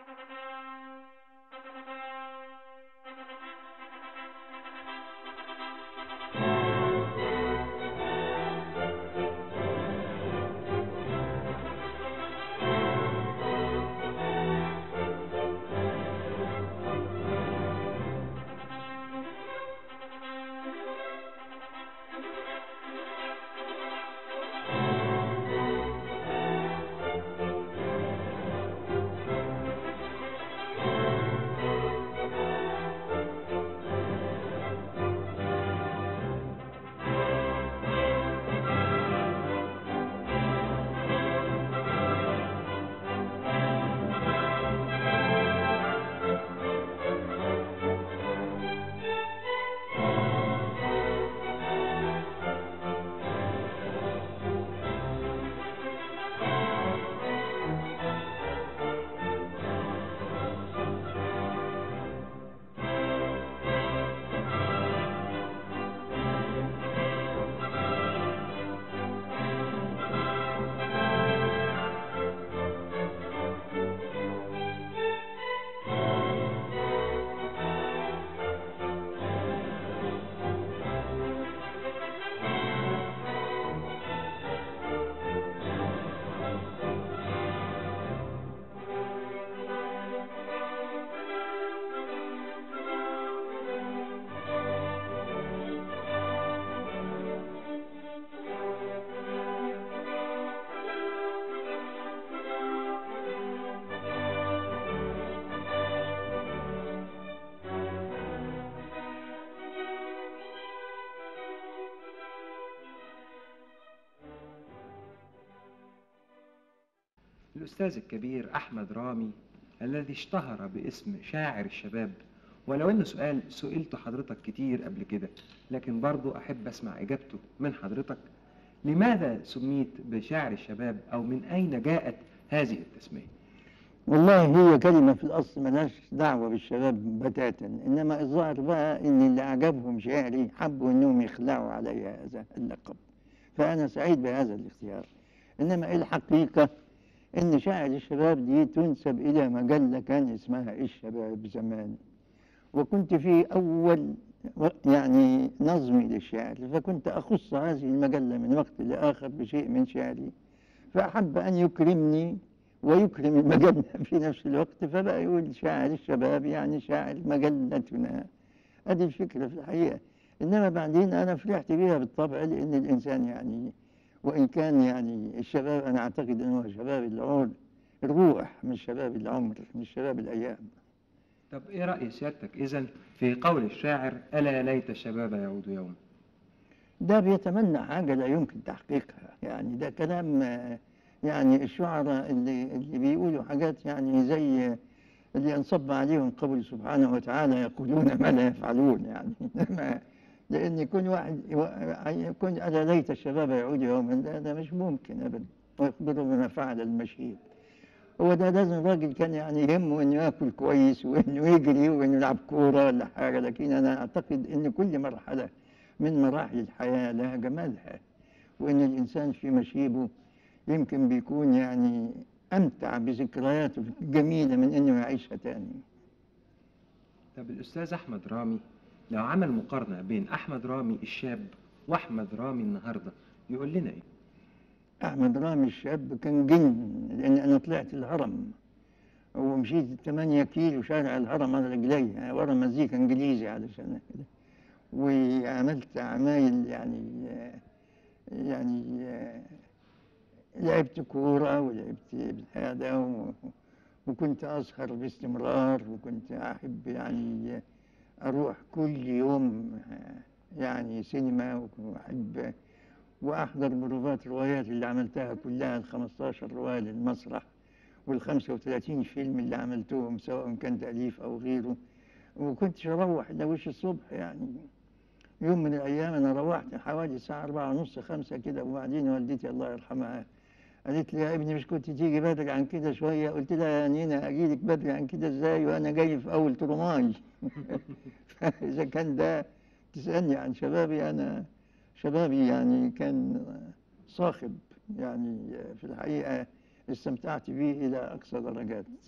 الأستاذ الكبير أحمد رامي الذي اشتهر باسم شاعر الشباب ولو إنه سؤال سئلته حضرتك كتير قبل كده لكن برضو أحب أسمع إجابته من حضرتك لماذا سميت بشاعر الشباب أو من أين جاءت هذه التسمية؟ والله هي كلمة في الأصل ملهاش دعوة بالشباب بتاتا إنما الظاهر بقى إن اللي أعجبهم شعري حبوا إنهم يخلعوا علي هذا اللقب فأنا سعيد بهذا الاختيار إنما الحقيقة إن شاعر الشباب دي تنسب إلى مجلة كان اسمها الشباب زمان وكنت في أول و- يعني نظمي للشعر فكنت أخص هذه المجلة من وقت لآخر بشيء من شعري فأحب أن يكرمني ويكرم المجلة في نفس الوقت فبقى يقول شاعر الشباب يعني شاعر مجلتنا هذه الفكرة في الحقيقة إنما بعدين أنا فرحت بها بالطبع لأن الإنسان يعني وإن كان يعني الشباب أنا أعتقد أنه شباب العمر الروح مش شباب العمر مش شباب الأيام طب إيه رأي سيادتك إذن في قول الشاعر ألا ليت الشباب يعود يوم ده بيتمنى حاجة لا يمكن تحقيقها يعني ده كلام آه، يعني الشعراء اللي, اللي بيقولوا حاجات يعني زي اللي انصب عليهم قول سبحانه وتعالى يقولون ما لا يفعلون يعني إنما لأن يكون واحد يكون ألا ليت الشباب يعود يوما ده, ده مش ممكن أبدا ويخبروا بما فعل المشيب هو ده لازم راجل كان يعني يهمه انه ياكل كويس وانه يجري وانه يلعب كوره ولا حاجه لكن انا اعتقد ان كل مرحله من مراحل الحياه لها جمالها وان الانسان في مشيبه يمكن بيكون يعني امتع بذكرياته الجميله من انه يعيشها تاني طب الأستاذ أحمد رامي لو عمل مقارنة بين أحمد رامي الشاب وأحمد رامي النهاردة يقول لنا إيه؟ احمد رامي الشاب كان جن لان انا طلعت الهرم ومشيت 8 كيلو شارع الهرم على رجلي ورا مزيكا انجليزي علشان كده وعملت عمايل يعني يعني لعبت كورة ولعبت هذا و- وكنت أسهر باستمرار وكنت أحب يعني أروح كل يوم يعني سينما وأحب وأحضر بروفات روايات اللي عملتها كلها ال 15 رواية للمسرح وال 35 فيلم اللي عملتهم سواء كان تأليف أو غيره وكنتش أروح إلا وش الصبح يعني يوم من الأيام أنا روحت حوالي الساعة أربعة ونص خمسة كده وبعدين والدتي الله يرحمها قالت لي يا ابني مش كنت تيجي بدري عن كده شوية قلت لها يا نينا أجيلك بدري عن كده إزاي وأنا جاي في أول ترماي فإذا كان ده تسألني عن شبابي أنا شبابي يعني كان صاخب يعني في الحقيقة استمتعت به إلى أقصى درجات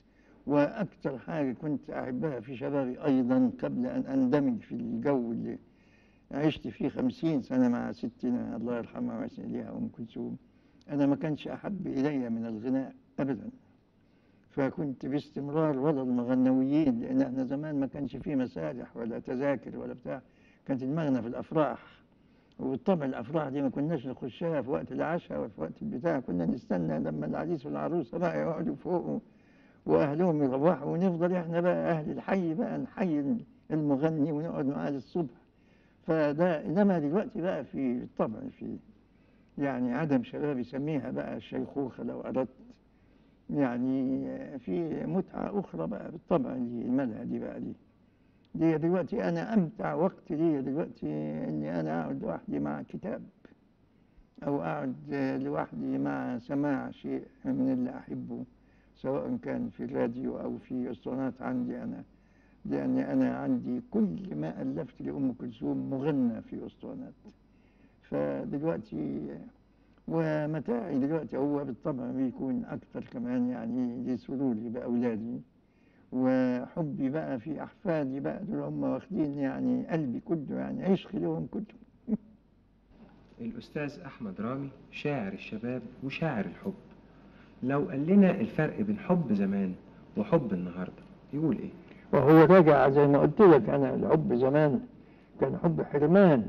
وأكثر حاجة كنت أحبها في شبابي أيضا قبل أن أندمج في الجو اللي عشت فيه خمسين سنة مع ستنا الله يرحمها ويحسن إليها أم كلثوم أنا ما كانش أحب إلي من الغناء أبدا فكنت باستمرار ولا المغنويين لأن احنا زمان ما كانش فيه مسارح ولا تذاكر ولا بتاع كانت دماغنا في الأفراح وبالطبع الأفراح دي ما كناش نخشها في وقت العشاء ولا في وقت البتاع كنا نستنى لما العريس والعروسة بقى يقعدوا فوق وأهلهم يروحوا ونفضل إحنا بقى أهل الحي بقى نحيي المغني ونقعد معاه للصبح فده إنما دلوقتي بقى في بالطبع في يعني عدم شباب يسميها بقى الشيخوخة لو أردت يعني في متعة أخرى بقى بالطبع اللي الملهى دي بقى دي دي دلوقتي أنا أمتع وقت لي دلوقتي إني أنا أقعد لوحدي مع كتاب أو أقعد لوحدي مع سماع شيء من اللي أحبه سواء كان في الراديو أو في أسطوانات عندي أنا لأن أنا عندي كل ما ألفت لأم كلثوم مغنى في أسطوانات فدلوقتي ومتاعي دلوقتي هو بالطبع بيكون أكثر كمان يعني لسروري بأولادي وحبي بقى في أحفادي بقى دول هم واخدين يعني قلبي كله يعني عشق لهم كله الأستاذ أحمد رامي شاعر الشباب وشاعر الحب لو قال لنا الفرق بين حب زمان وحب النهاردة يقول إيه؟ وهو راجع زي ما قلت لك أنا الحب زمان كان حب حرمان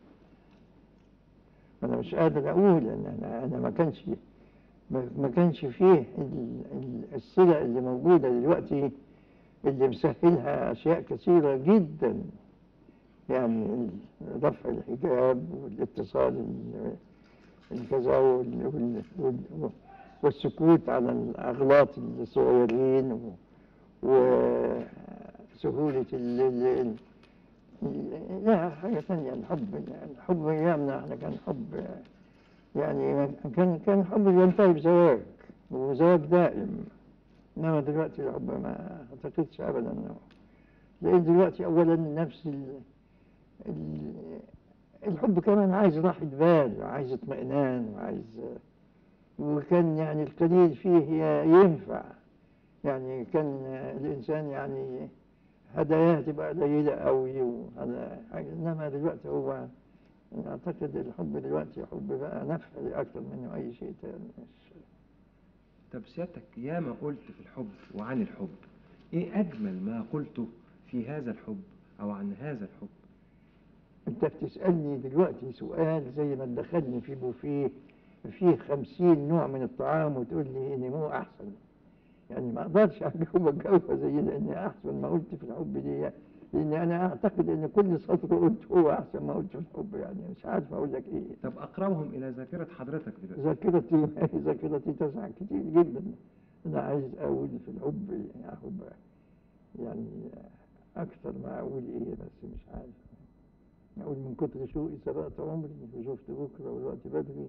أنا مش قادر أقول إن أنا أنا ما كانش ما ما كانش فيه ال- ال- الصلة اللي موجودة دلوقتي اللي مسهلها أشياء كثيرة جدا يعني ال- رفع الحجاب والاتصال ال- الكذا وال- وال- وال- والسكوت على الأغلاط الصغيرين و- وسهولة ال- ال- ال- لا حاجة ثانية الحب الحب أيامنا احنا كان حب يعني كان كان حب ينتهي بزواج وزواج دائم إنما دلوقتي الحب ما أعتقدش أبدا إنه لأن دلوقتي أولا نفس ال ال الحب كمان عايز راحة بال وعايز اطمئنان وعايز وكان يعني القليل فيه ينفع يعني كان الإنسان يعني هداياه تبقى قليلة قوي وهذا حاجة إنما دلوقتي هو أعتقد الحب دلوقتي حب بقى نفعي أكثر منه أي شيء تاني مش طب سيادتك ياما قلت في الحب وعن الحب إيه أجمل ما قلته في هذا الحب أو عن هذا الحب؟ أنت بتسألني دلوقتي سؤال زي ما تدخلني في بوفيه فيه خمسين نوع من الطعام وتقول لي إن مو أحسن يعني ما أقدرش أجاوبك جوابة زي لأني أحسن ما قلت في الحب دي لأن أنا أعتقد إن كل سطر قلت هو أحسن ما قلت في الحب يعني مش عارف أقول لك إيه طب أقربهم إلى ذاكرة حضرتك دلوقتي ذاكرتي ذاكرتي تسع كتير جدا أنا عايز أقول في الحب أحب يعني أكثر ما أقول إيه بس مش عارف أقول من كتر شوقي سبقت عمري وشفت بكرة والوقت بدري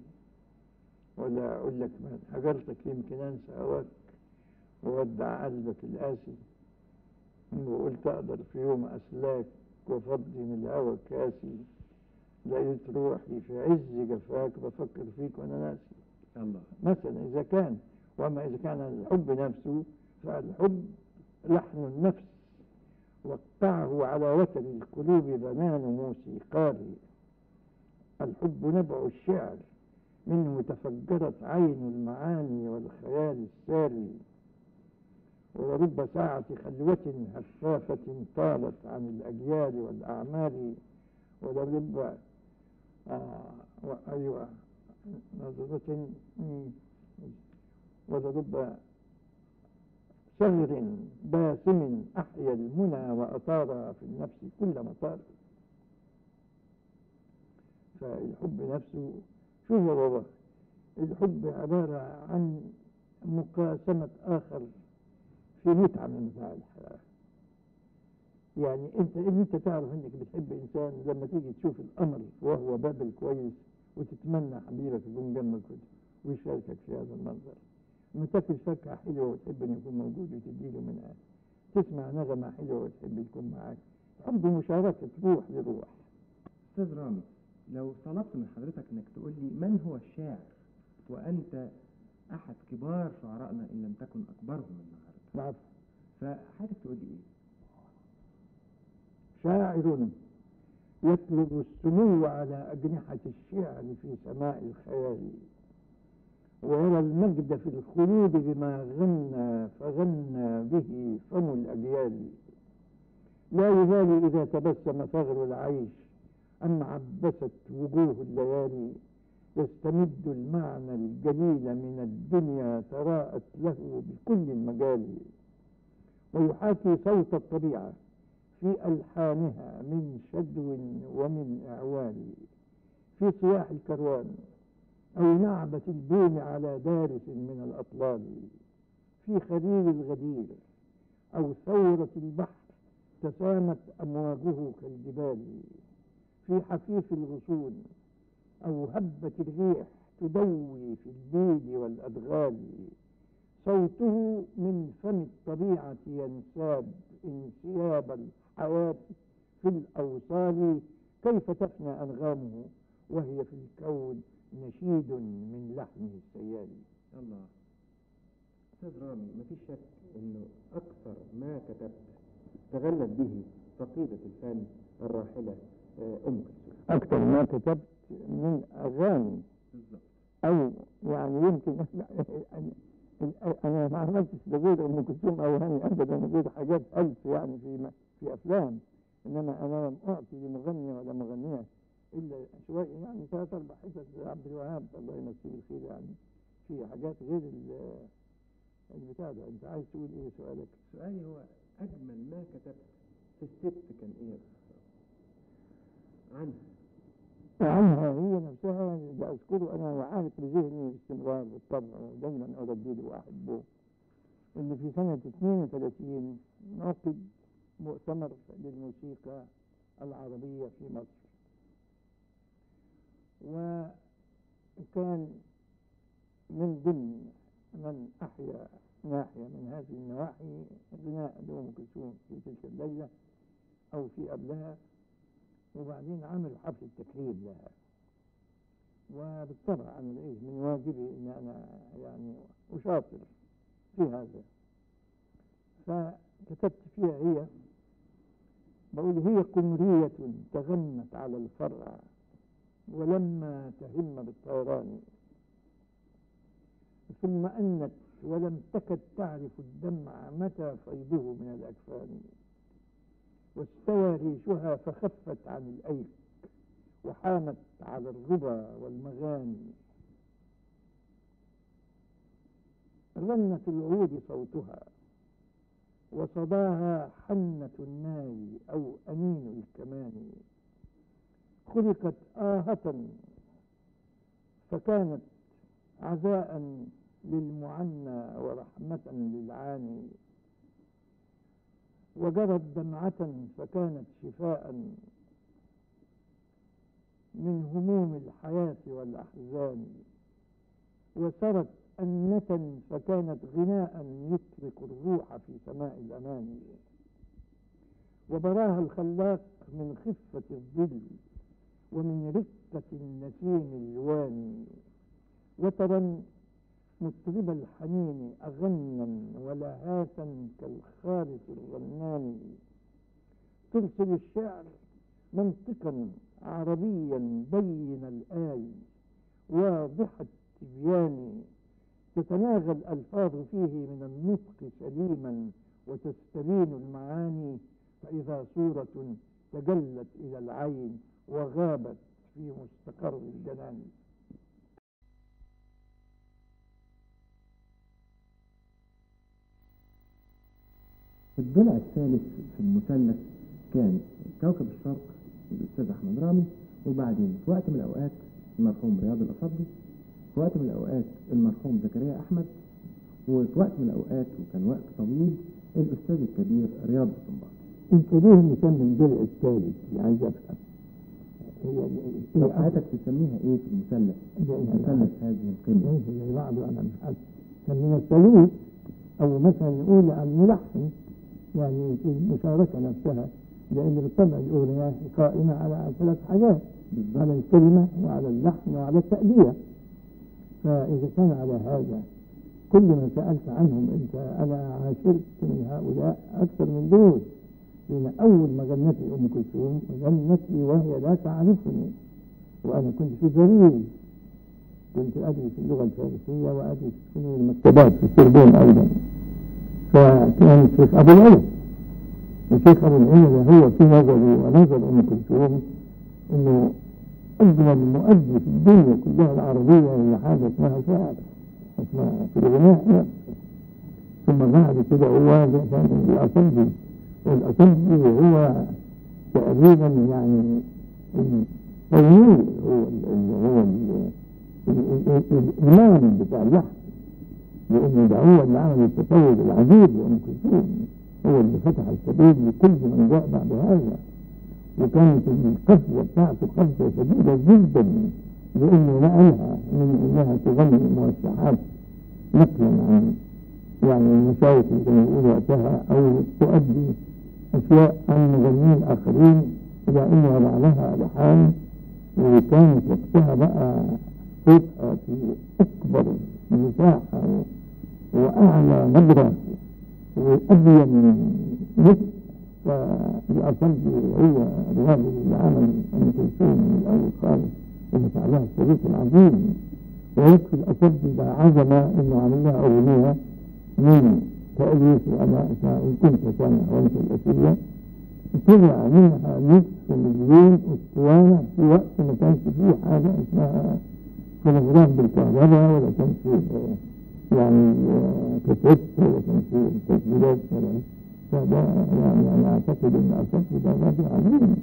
ولا أقول لك من هجرتك يمكن أنسى هواك وودع قلبك القاسي وقلت أقدر في يوم أسلاك وفضي من الهوى كاسي لقيت روحي في عز جفاك بفكر فيك وأنا ناسي الله مثلا إذا كان وأما إذا كان الحب نفسه فالحب لحن النفس وقعه على وتر القلوب بنان موسيقاري الحب نبع الشعر منه تفجرت عين المعاني والخيال الساري ورب ساعة خلوة هفافة طالت عن الأجيال والأعمال ولرب آه و- أيوة نظرة مم، ولرب شهر باسم أحيا المنى وأطار في النفس كل مطار فالحب نفسه شو هو بابا الحب عبارة عن مقاسمة آخر في متعة من متاع الحياة يعني انت ان انت تعرف انك بتحب انسان لما تيجي تشوف القمر وهو بابل كويس وتتمنى حبيبك يكون جنبك ويشاركك في هذا المنظر لما تاكل فاكهة حلوة وتحب انه يكون موجود وتديله منها تسمع نغمة حلوة وتحب يكون معاك حب مشاركة روح لروح أستاذ رامي لو طلبت من حضرتك إنك تقول لي من هو الشاعر وأنت أحد كبار شعرائنا إن لم تكن أكبرهم النهاردة نعم فحضرتك تقول لي ايه؟ شاعر يطلب السمو على أجنحة الشعر في سماء الخيال ويرى المجد في الخلود بما غنى فغنى به فم الأجيال لا يبالي إذا تبسم ثغر العيش أم عبست وجوه الليالي يستمد المعنى الجليل من الدنيا تراءت له بكل المجال ويحاكي صوت الطبيعة في ألحانها من شدو ومن إعوال في صياح الكروان أو نعبة البوم على دارس من الأطلال في خليل الغدير أو ثورة البحر تسامت أمواجه كالجبال في حفيف الغصون أو هبة الريح تدوي في الليل والأدغال صوته من فم الطبيعة ينساب انسياب الحياة في الأوصال كيف تفنى أنغامه وهي في الكون نشيد من لحمه السيالي الله استاذ رامي مفيش شك انه اكثر ما كتبت تغلب به فقيدة الفن الراحلة آه، ام كلثوم أكثر ما كتبت من أغاني بالظبط أو يعني يمكن أنا ما عملتش بغير أم كلثوم أغاني أبدا غير حاجات ألف يعني في م- في أفلام إنما أنا لم أعطي لمغني ولا مغنية إلا شوية يعني ثلاث أربع حتت عبد الوهاب الله يمسيه بالخير يعني في حاجات غير ال- البتاع ده أنت عايز تقول إيه سؤالك؟ سؤالي هو اجمل ما كتبت في الست كان ايه يا أستاذ رامي؟ عنها عنها هي نفسها اللي أذكره أنا وعارف بذهني باستمرار بالطبع ودايما أردده وأحبه اللي في سنة 32 عقد مؤتمر للموسيقى العربية في مصر وكان من ضمن من أحيا ناحية من هذه النواحي غناء لأم كلثوم في تلك الليلة أو في قبلها وبعدين عملوا حفل التكريم لها وبالطبع أنا لقيت من واجبي أن أنا يعني أشاطر في هذا فكتبت فيها هي بقول هي قمرية تغنت على الفرع ولما تهم بالطيران ثم أنت ولم تكد تعرف الدمع متى فيضه من الأكفان واستوى ريشها فخفت عن الأيك وحامت على الربا والمغاني رنت العود صوتها وصداها حنة الناي أو أنين الكمان خلقت آهة فكانت عزاء للمعنى ورحمة للعاني وجرت دمعة فكانت شفاء من هموم الحياة والأحزان وسرت أنة فكانت غناء يطلق الروح في سماء الأمان وبراها الخلاق من خفة الظل ومن رقة النسيم الواني وترى مطرب الحنين أغنا ولهاتا كالخالص الرنان ترسل الشعر منطقا عربيا بين الآي واضح التبيان تتناغى الألفاظ فيه من النطق سليما وتستبين المعاني فإذا صورة تجلت إلى العين وغابت في مستقر الجنان الضلع الثالث في المثلث كان كوكب الشرق الأستاذ أحمد رامي وبعدين في وقت من الأوقات المرحوم رياض الأصبي في وقت من الأوقات المرحوم زكريا أحمد وفي وقت من الأوقات وكان وقت طويل الأستاذ الكبير رياض السنباطي انت ليه مسمي الضلع الثالث؟ عايز افهم هي طب هي حضرتك تسميها إيه في المثلث؟ يعني مثلث هذه القمة ليس زي بعضه انا مش عارف سمينا الثالوث او مثلا نقول عن الملحن يعني في المشاركه نفسها لان بالطبع الاغنيه قائمه على ثلاث حاجات على الكلمه وعلى اللحن وعلى التأدية فاذا كان على هذا كل ما سألت عنهم أنت أنا عاشرت من هؤلاء أكثر من دول لأن أول ما غنت لي أم كلثوم غنت لي وهي لا تعرفني وأنا كنت في بريل كنت أدرس اللغة الفارسية وأدرس فنون المكتبات في السربون أيضا فكان الشيخ أبو العلا الشيخ أبو العلا هو في نظري ونظر أم كلثوم إنه أجمل مؤدي في الدنيا كلها العربية هي حاجة اسمها شعر اسمها في الغناء ثم بعد كده هو كان الأصلي والأصلي هو تقريبا يعني التنوير هو ال- هو ال- ال- ال- الإمام بتاع اللحن لأنه ده هو اللي عمل التطور العجيب لأم كلثوم هو اللي فتح السبيل لكل من جاء بعد هذا وكانت القفزة بتاعته قفزة شديدة جدا لأنه نقلها من إنها تغني موشحات نقلا عن يعني المشايخ اللي كانوا يقولوا وقتها أو تؤدي أشياء عن مغنيين آخرين إلى أن وضع لها ألحان وكانت وقتها بقى صوتها في أكبر مساحة وأعلى نبرة وأبين نصف فالأصلي هو الراجل اللي عمل أم كلثوم من الأول خالص ومسع لها الشريط العظيم ويكفي الأصلي ده عزمة إنه عمل لها أغنية من تأليف وأنا اسمها إن كنت سامع وأنت الأسئلة طلع منها نصف مليون أسطوانة في وقت ما كانش فيه حاجة اسمها فونوغراف بالكهرباء ولا كان فيه يعني كتبت ولا كان فيه تسجيلات ولا فده يعني أنا أعتقد أن أصبت ده راجل عظيم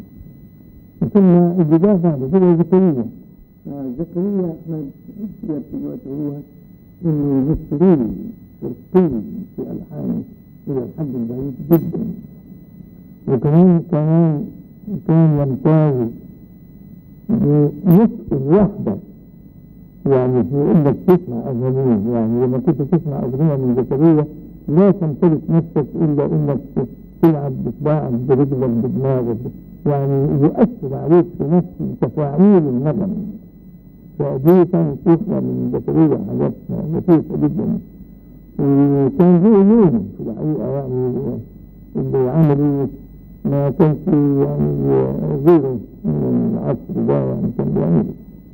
ثم البداية بعد كده زكريا زكريا أحمد يبدو دلوقتي هو إنه يمثلين شرطين في ألحانه إلى الحد البعيد جدا وكمان كمان كان يمتاز بنصف الوحدة يعني في انك تسمع اغانيه يعني لما كنت تسمع اغنيه من زكريا لا تمتلك نفسك الا انك تلعب بصباعك برجلك بدماغك يعني يؤثر عليك في نفس تفاعيل النغم فدي كانت تخلى من زكريا حاجات لطيفه جدا وكان له لون في الحقيقه يعني اللي عملوا ما كانش يعني غيره من العصر ده يعني كان بيعمله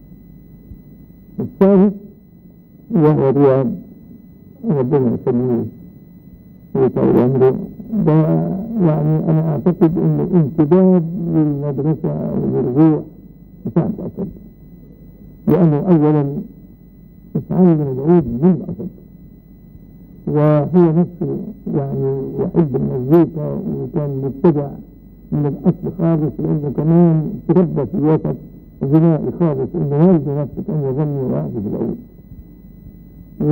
الثالث وهو رياض ربنا يخليه ويطول عمره ده يعني انا اعتقد انه امتداد للمدرسه وللروح بتاعت الاسد لانه اولا اتعلم العود من الاسد وهو نفسه يعني يحب المزيكا وكان مبتدع من الاصل خالص لانه كمان تربى في وسط غنائي خالص انه والده نفسه كان يغني ويعزف العود و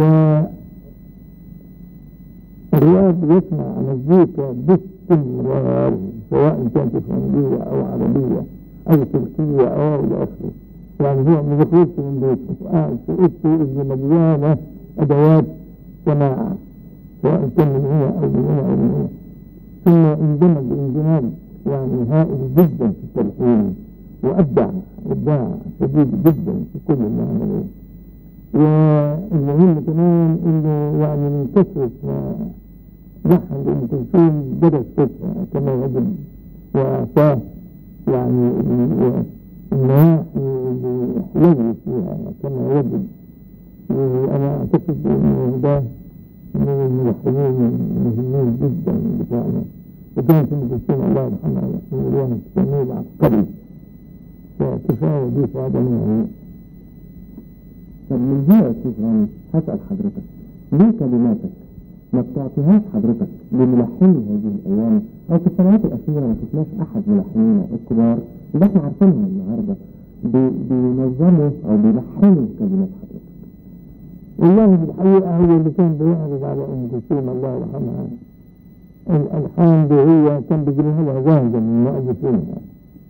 الرياض يسمع مزيكا باستمرار سواء كانت فرنسية او عربية او تركية او الى اخره يعني هو ما بيخرجش من بيته قاعد في اوضته اللي مليانة ادوات سماع سواء كان من هنا او من هنا او من هنا ثم اندمج اندماج يعني هائل جدا في التلحين وابدع ابداع شديد جدا في كل اللي عمله والمهم كمان انه يعني من كثرة ما لحن ام كلثوم درس صوتها كما يجب واعطاه يعني النواحي اللي يحلو فيها كما يجب وانا اعتقد انه ده من الملحنين المهمين جدا بتاعنا وكانت ام كلثوم الله يرحمها يحسن اليوم تسميه عبقري فكفايه دي صعبه يعني طب من دي يا استاذ رامي هسأل حضرتك ليه كلماتك ما بتعطيهاش حضرتك لملحني هذه الأيام أو في السنوات الأخيرة ما شفناش أحد ملحنينا الكبار اللي احنا عارفينهم النهاردة بي- بينظموا أو بيلحنوا كلمات حضرتك والله الحقيقة هو اللي كان بيعرض على أم كلثوم الله يرحمها الألحان دي هي كان بيجيبها لها جاهزة من مؤلفينها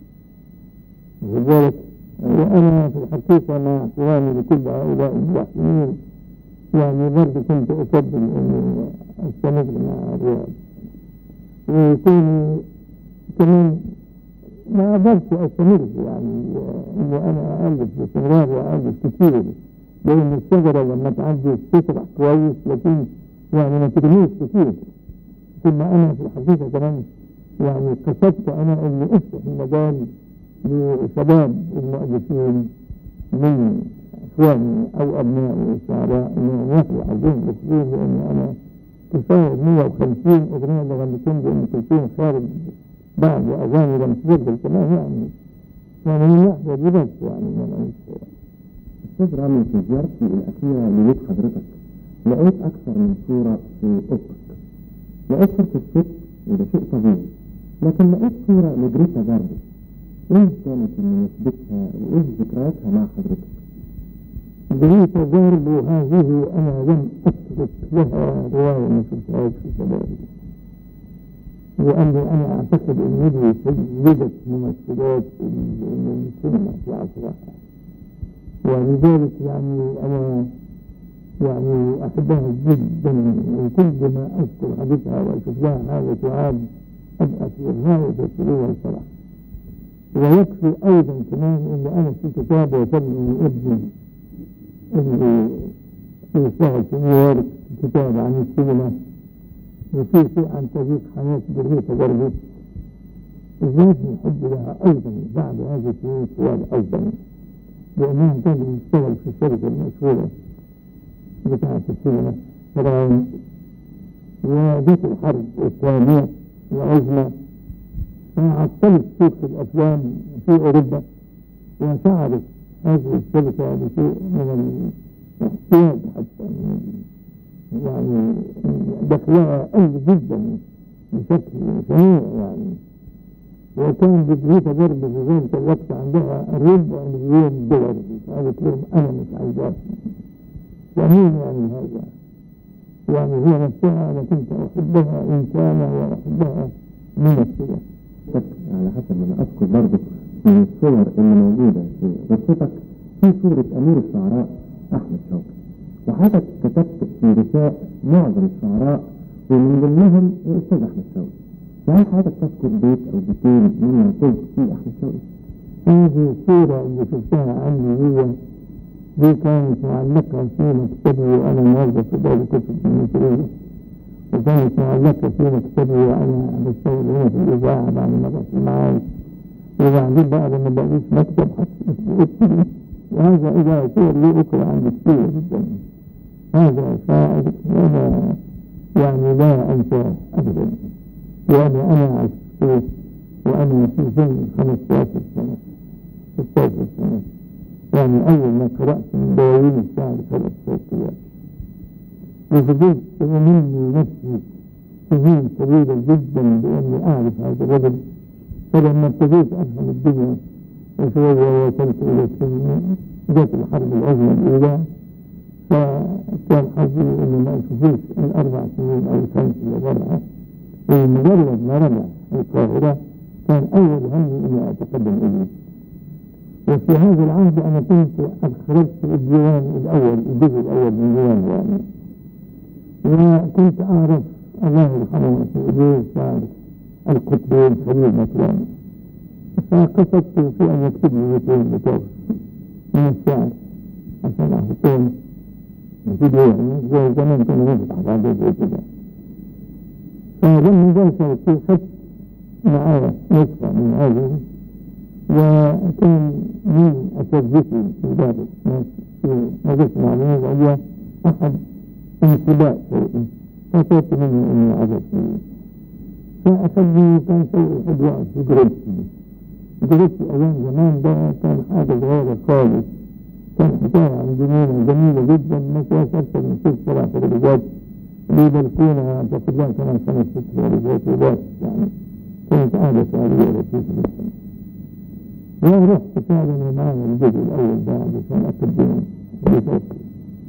لذلك وأنا في الحقيقة مع احترامي لكل هؤلاء الملحنين يعني برضه كنت أفضل إني أستمر مع الرياض ويكون كمان ما أقدرش أستمر يعني إنه أنا أألف باستمرار وأألف كتير لأن الشجرة لما تعدي تطرح كويس لكن يعني ما ترميش كتير ثم أنا في الحقيقة كمان يعني قصدت أنا أني أفتح المجال لشباب المؤلفين من إخواني أو أبنائي الشعراء أنهم يقروا عندهم أسلوب لأن أنا تصور 150 أغنية اللي غنيتهم بأم كلثوم خارج بعض أغاني لم تسجل كمان يعني يعني من ناحية دي بس يعني من أستاذ رامي في زيارتي الأخيرة لبيت حضرتك لقيت أكثر من صورة في أوضتك لقيت صورة الست وده شيء طبيعي لكن لقيت صورة لجريتا جاردن إيه كانت مناسبتها وإيه ذكرياتها مع حضرتك؟ جريتا جارب هذه أنا لم أترك لها رواية ما شفتهاش في شبابي لأني أنا أعتقد أن هذه سيدة ممثلات السينما في عصرها ولذلك يعني أنا يعني أحبها جدا وكل ما أذكر حديثها وأشوف لها حاجة تعاد أبقى في غاية السرور والفرح ويكفي أيضا كمان أن أنا في كتاب وتبني ابني اللي يشتغل في نيويورك كتاب عن السينما وفي شيء عن تاريخ حياة جريتا برضه لازم نحب لها أيضا بعد هذه السنين سؤال أيضا لأنها كانت تشتغل في الشركة المشهورة بتاعة السينما طبعا وجت الحرب الثانية العظمى فعطلت سوق الأفلام في أوروبا وشعرت هذه الشركة بشيء من الاحتياج حتى يعني دخلها قل جدا بشكل سريع يعني وكان بدريتها برضه في ذلك الوقت عندها ربع مليون دولار قالت لهم انا مش عايزاه ومين يعني هذا؟ يعني هي نفسها انا كنت احبها انسانه واحبها ممثله على حسب ما أنا أذكر برضه من الصور اللي موجودة في غرفتك في صورة أمير الشعراء أحمد شوقي وحضرتك كتبت في رثاء معظم الشعراء ومن ضمنهم الأستاذ أحمد شوقي فهل حضرتك تذكر بيت أو بيتين مما قلت فيه أحمد شوقي؟ هذه الصورة اللي شفتها عندي هي دي كانت معلقة في مكتبي وأنا موظف في دار الكتب المصرية وكانت معلقة في مكتبي وأنا بشتغل هنا في الإذاعة بعد ما رحت المعاش وبعدين بقى لما بقيت مكتب حطيت وهذا إذا صور لي أخرى عندي كثير جدا هذا شاعر وأنا يعني لا أنساه أبدا يعني أنا عشت وأنا في سن 15 سنة 16 سنة يعني أول ما قرأت من دواوين الشعر ثلاث صوتيات وفضلت أمني نفسي سنين طويلة جدا بأني أعرف هذا الرجل فلما ابتديت أفهم الدنيا وشوية وصلت إلى السن جت الحرب العظمى الأولى فكان حظي إني ما أشوفوش من أربع سنين أو خمس إلى برا ومجرد ما رجع القاهرة كان أول همي إني أتقدم إليه وفي هذا العهد أنا كنت أخرجت الديوان الأول الجزء الأول من ديوان يعني وكنت أعرف الله يرحمه في إليه شعر القطبين خليل مكرم فقصدت في أن يكتب لي بيتين بطور من الشعر عشان أحطهم في ديوان زي زمان كنا نفتح بعد زي كده فلما جاء شوقي خدت معايا نسخة من هذه وكان من أساتذتي في ذلك في مدرسة العلوم العليا أحد انتباه شوقي فطلبت منه أني عرفني فأخذني كان شوقي يحب يقعد في جريدتي جريدتي أيام زمان ده كان حاجة صغيرة خالص كان حكاية عن جنينة جميلة جدا ما فيهاش أكثر من ست سبع تلفزيونات ليه بلكونة تقريبا كمان خمس ست تلفزيونات وبس يعني كانت قاعدة شعرية لطيفة جدا ورحت فعلا ومعايا الجزء الأول ده علشان أقدمه بشكل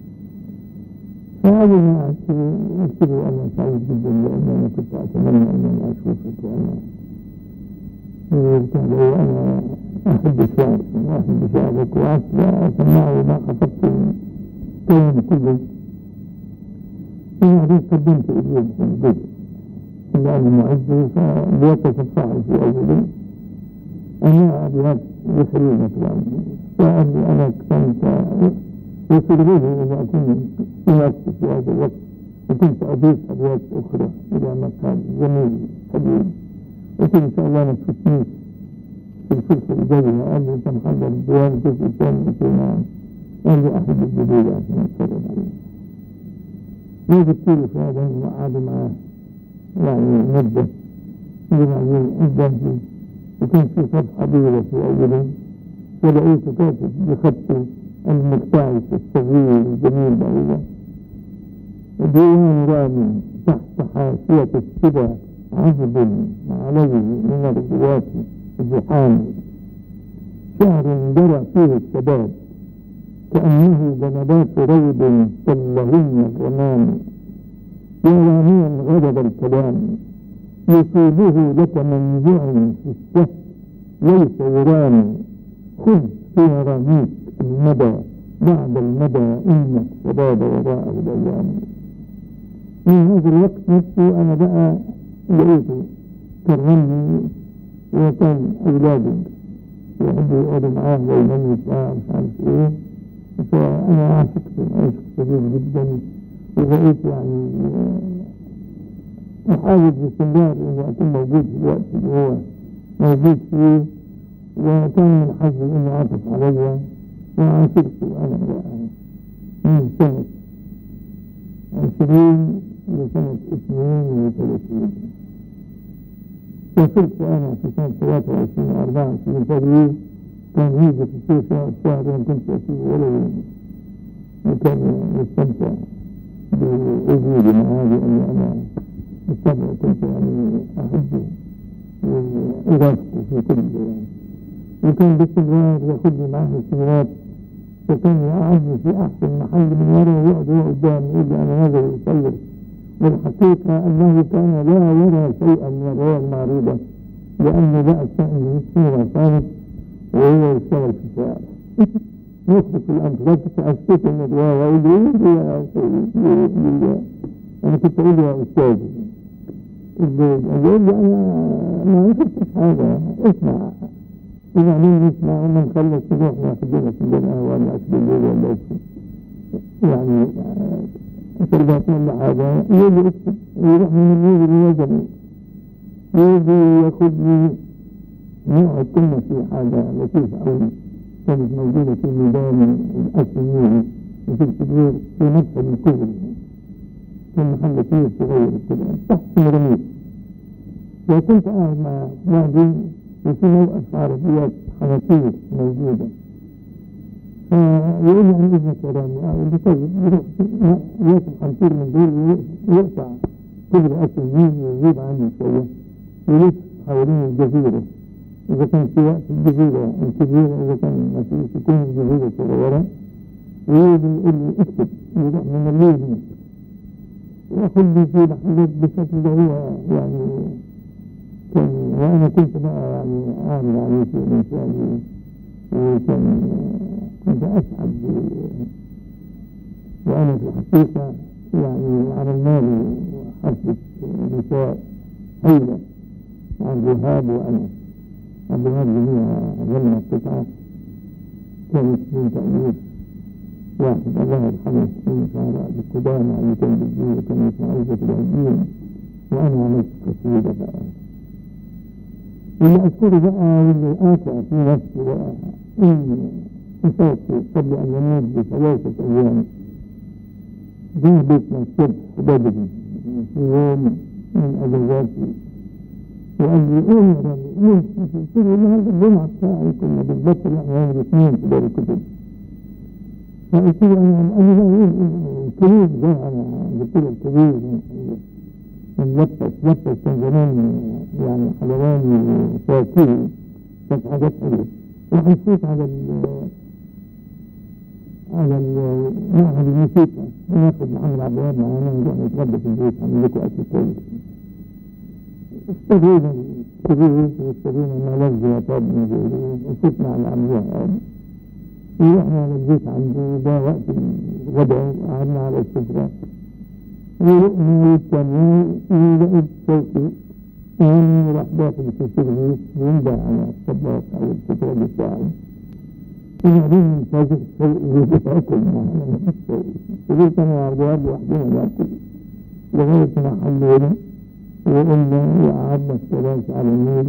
فأول ما قلت له أنا سعيد جدا لأن أنا كنت أتمنى أن أنا أشوفك وأنا قلت له أنا أحب الشعر وأحب شعرك وأسمع أسمعه ما حفظت الكون كله وبعدين قدمت إليه الجزء إلا أنا معد فليتصفح في أوله أنا أبيات يخرج مثلا فأني أنا كنت وسرني أن أكون في في هذا الوقت وكنت أضيف أبيات أخرى إلى مكان جميل حبيب قلت إن شاء الله ما تفوتنيش في الفرصة الجاية قال لي أنت محضر الديوان الجزء الثاني قلت له نعم قال لي أحد الجديد عشان أتفرج عليه وجدت له في هذا وقعدوا معاه يعني مدة وبعدين قدمت وكان في صفحة بيضة في أوله ولقيته كاتب بخطه المرتعش الصغير الجميل ده ديوان رامي تحت حاشية السبع عهد عليه من الرواة الزحام شعر درع فيه الشباب كأنه جنبات روض طلهن الرمام يا راميا غضب الكلام يصيبه لك منزع في السهل ليس يرام خذ في راميك المدى بعد المدى إن الشباب وراء الأيام من هذا الوقت نفسه أنا بقى لقيته كرمني وكان أولادي يحبوا يقعدوا معاه ويناموا بتاع مش عارف إيه فأنا عاشقت عشق شديد جدا وبقيت يعني أحاول باستمرار إني أكون موجود في الوقت اللي هو موجود فيه وكان من حظي إنه عطف علي وعاشرته أنا بقى من سنة عشرين لسنة اثنين وثلاثين وصلت أنا في سنة ثلاثة وعشرين وأربعة وعشرين تقريبا كان يجي في الصيف الشهر ما كنت أسيب ولا يوم وكان يستمتع بوجودي معاه لأني أنا بالطبع كنت يعني أحبه وأرافقه في كل وكان باستمرار ياخذني معاه السيارات وكان يقعدني في أحسن محل من ورا ويقعد هو قدامي يقول لي أنا هذا يصور والحقيقة أنه كان لا يرى شيئا من الرؤى المعروضة لأنه بقى الشأن الصورة صارت وهو يشتغل في الشارع يخرج في الأنفاق فأسكت من الرؤى وأقول له يا سيدي أنا كنت أقول له يا أستاذ يقول لي أنا ما يخصش حاجة اسمع وبعدين نسمع وما نخلص نروح ناخد لنا فنجان قهوة ولا أكل الليل ولا يعني شربات ولا حاجة يجي يكتب ويروح من اليوم للوزن يجي ياخذني نقعد كنا في حاجة لطيفة أوي كانت موجودة في ميدان الأسميري وفي الكبير في مدخل الكبرى كان محل كبير صغير كده تحت سيراميك وكنت قاعد مع بعضي وفي موقف عربيات حنفية موجودة فيقول لي عن إذنك يا رامي أقول له طيب يروح ياكل حنطير من دول ويقطع كبر أكل مين ويجيب عني شوية ويلف حوالين الجزيرة إذا كان في وقت الجزيرة الكبيرة إذا كان ما فيش يكون الجزيرة صغيرة ويجي يقول لي اكتب يروح من الليل هنا وياخذ لي في محلات بشكل ده هو يعني كان وأنا كنت بقى يعني أعرض عليه في الإنسان وكان كنت أسعد وأنا في الحقيقة يعني عملنا له حفلة نساء هيلة عبد الوهاب وأنا عبد الوهاب جميع غنى قطعة كانت من تأليف واحد الله يرحمه من شعراء القدامى اللي كان بالجيل وكان اسمه عزة العزيز وأنا عملت قصيدة بقى واللي أذكره بقى واللي آسع في نفسي بقى إني أسافر قبل أن يموت بثلاثة أيام جه بيتنا الصبح بدري في يوم من أجازاتي وقال لي إيه يا رامي إيه قلت له لا هذا الجمعة بتاعي كنا بنبطل إحنا يوم الاثنين في دار الكتب فقلت له أنا قال لي لا إيه الكبير ده أنا قلت له الكبير اللبس لبس كان زمان يعني حلواني وفاكهي كانت حاجات حلوة وحسيت على ال على معهد الموسيقى ناخد محمد عبد الوهاب معانا ونروح نتغدى في البيت عامل لكم أكل كويس اشترينا الكبير واشترينا ملذ وطاب وشفنا على عبد الوهاب ورحنا على البيت عنده ده وقت الغداء وقعدنا على السفرة ولقنا والتاني ولقيت صوتي وراح داخل في السيرفيس وينبع على الطباق أو الكتاب بتاعي وبعدين فاجئ فوقي باكل معانا وقلت انا وعبد لوحدنا باكل لغايه ما حلينا وقلنا وقعدنا الثلاث على النيل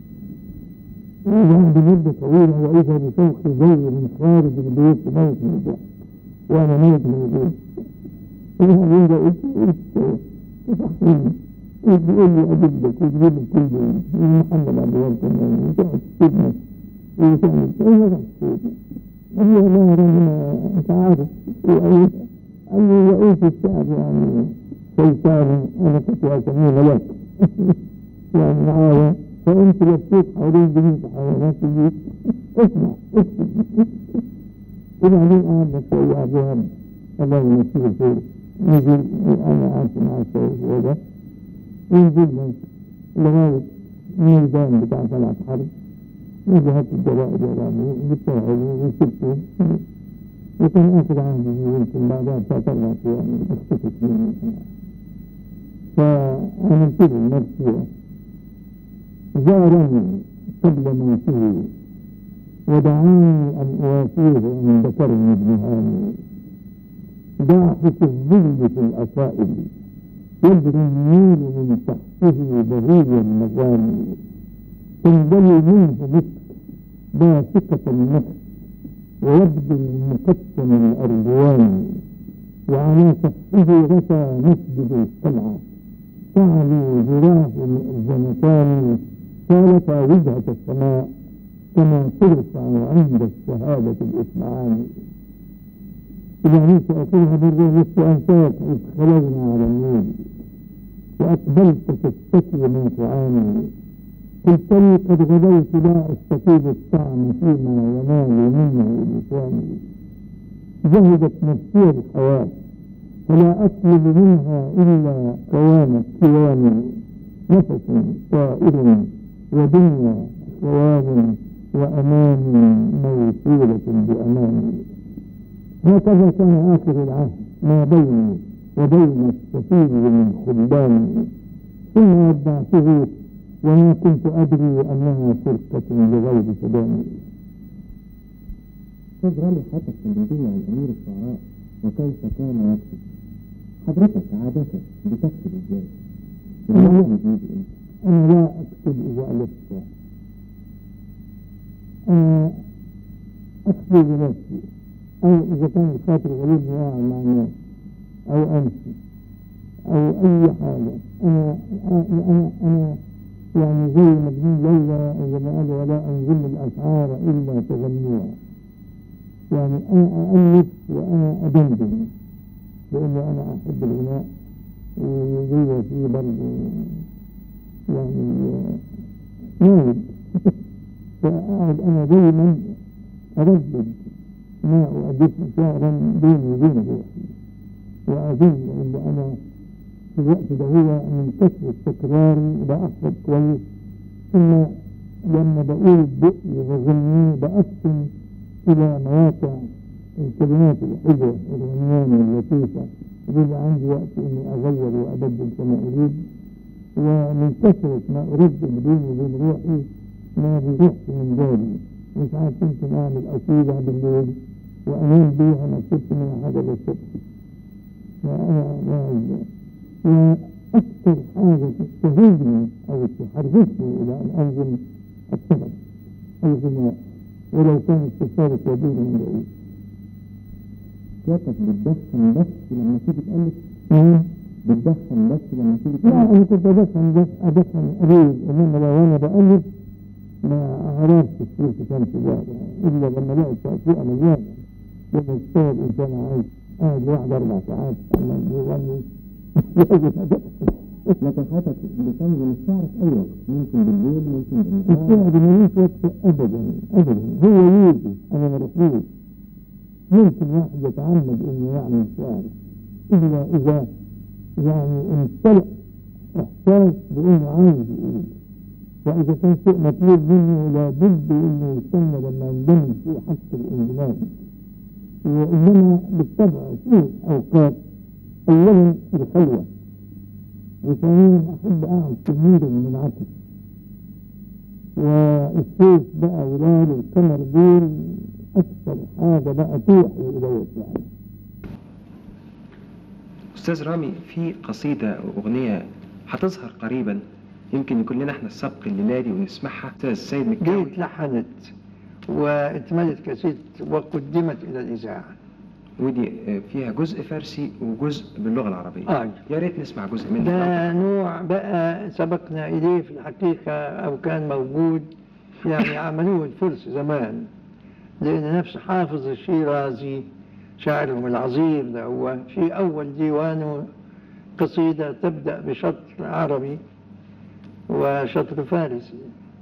وبعد مدة طويلة وإذا بشوخ زي من خارج البيت ميت من الضحك وأنا ميت من البيت وبعدين بقيت قلت تفحمني وبيقول لي أجيبك وتجيب كل يوم محمد عبد الوهاب كمان وتقعد تسيبنا وتعمل أي حاجة قال لي والله يا رب أنت عارف وقال لي رئيس الشعب يعني شيطان أنا كنت أسميه ملاك يعني معايا فأنت لفيت حوالين جميع حيوانات البيت اسمع اكتب وبعدين قعدنا شوية عبد الوهاب الله يمسيه الخير نزل أنا عارف مع الشيء ده ونزلنا لغاية الميدان بتاع طلعت حرب وجهت الجوائز والعلوم بالتوعية وسبته وكان آخر عهدي يمكن بعدها ثلاث أربع أيام اختفت مني فعملت له نفسي زارني قبل موته ودعاني أن أوافيه أن ذكرني ابن هاني ضاحك الظل في الأصائل يجري النيل من تحته بهيج المغاني تنبلي منه مسك باسقة النفس ويبدو المقسم الأرجوان وعلى سفحه غشى مسجد القلعة تعلو جراه مؤذنتان سالتا وجهة السماء كما ترفع عند الشهادة الإسمعان إذا سأقولها مرة لست أنساك إذ خرجنا على النيل وأقبلت تشتكي ما تعاني قلت لي قد غدوت لا أستطيب الطعم فيما ينال منه لساني زهدت نفسي الحياة فلا أطلب منها إلا كوام كيان نفس طائر ودنيا ثواب وأمان موصولة بأمان هكذا كان آخر العهد ما بيني وبين السفير من خلاني ثم ودعته وما كنت أدري أنها فرقة لغير سداني صدر لي حدث النبي عن أمير الشعراء وكيف كان يكتب حضرتك عادة بتكتب ازاي؟ أنا الوحي بيجي امتى؟ أنا لا أكتب إذا ألفت أنا أخفي بنفسي أو إذا كان الخاطر غريب واقع مع الناس أو أمشي أو أي حاجة أنا أنا أنا يعني زي مجنون ليلى زي ما قالوا ولا أنزل الأشعار إلا تغنيها يعني أنا أألف وأنا أدندن لأنه أنا أحب الغناء وزي في برضه يعني نايم فأقعد أنا دايما أردد ما أؤدف شعرا بيني وبين روحي وأظن أن أنا في الوقت ده هو من كثرة تكراري بأحفظ كويس ثم لما بقول بقي وغني بقسم إلى مواقع الكلمات الحلوة الغنيانة اللطيفة بيبقى عندي وقت إني أغير وأبدل كما أريد ومن كثرة ما أردد بيني وبين روحي ما بيروحش من بالي مش عارف يمكن أعمل قصيدة بالليل وأنام بيها ما كنت منها حاجة للصبح وأنا ما وأكثر حاجة تستهزني أو تحركني إلى أن أنزل السبب الغناء ولو كان استشارة يدور من بعيد كاتب بتدخن بس لما تيجي تألف بتدخن بس لما تيجي لا تألف أنا كنت أدخن بس أدخن قليل إنما لو أنا بألف ما أعرفش كتير في كام سجارة إلا لما لقيت تأثير مليانة لما يشتغل الإنسان عايز قاعد واحد أربع ساعات عمال بيغني لازم أدخن لكن حضرتك بتنزل الشعر في أي وقت ممكن بالليل ممكن بالنهار الشعر ملوش وقت أبدا أبدا هو يجي أنا ما رفضوش ممكن واحد يتعمد إنه يعمل شعر إلا إذا يعني امتلأ إحساس بإنه عايز يقول وإذا كان شيء مطلوب منه لابد إنه يستنى لما يندمج في حق الاندماج وإنما بالطبع في أوقات أولا الخلوة وثانيا أحب أقعد كثيرا منعكس والصيف بقى ولاد القمر دول أكثر حاجة بقى توحي إلي يعني أستاذ رامي في قصيدة وأغنية هتظهر قريبا يمكن يكون لنا احنا السبق الليلادي ونسمعها أستاذ سيد دي مكاوي اتلحنت واتملت كاسيت وقدمت إلى الإذاعة ودي آه، فيها جزء فارسي وجزء باللغة العربية آه. يا ريت نسمع جزء منها ده نوع بقى سبقنا إليه في الحقيقة أو كان موجود يعني عملوه الفرس زمان لأن نفس حافظ الشيرازي شاعرهم العظيم ده هو في أول ديوانه قصيدة تبدأ بشطر عربي وشطر فارسي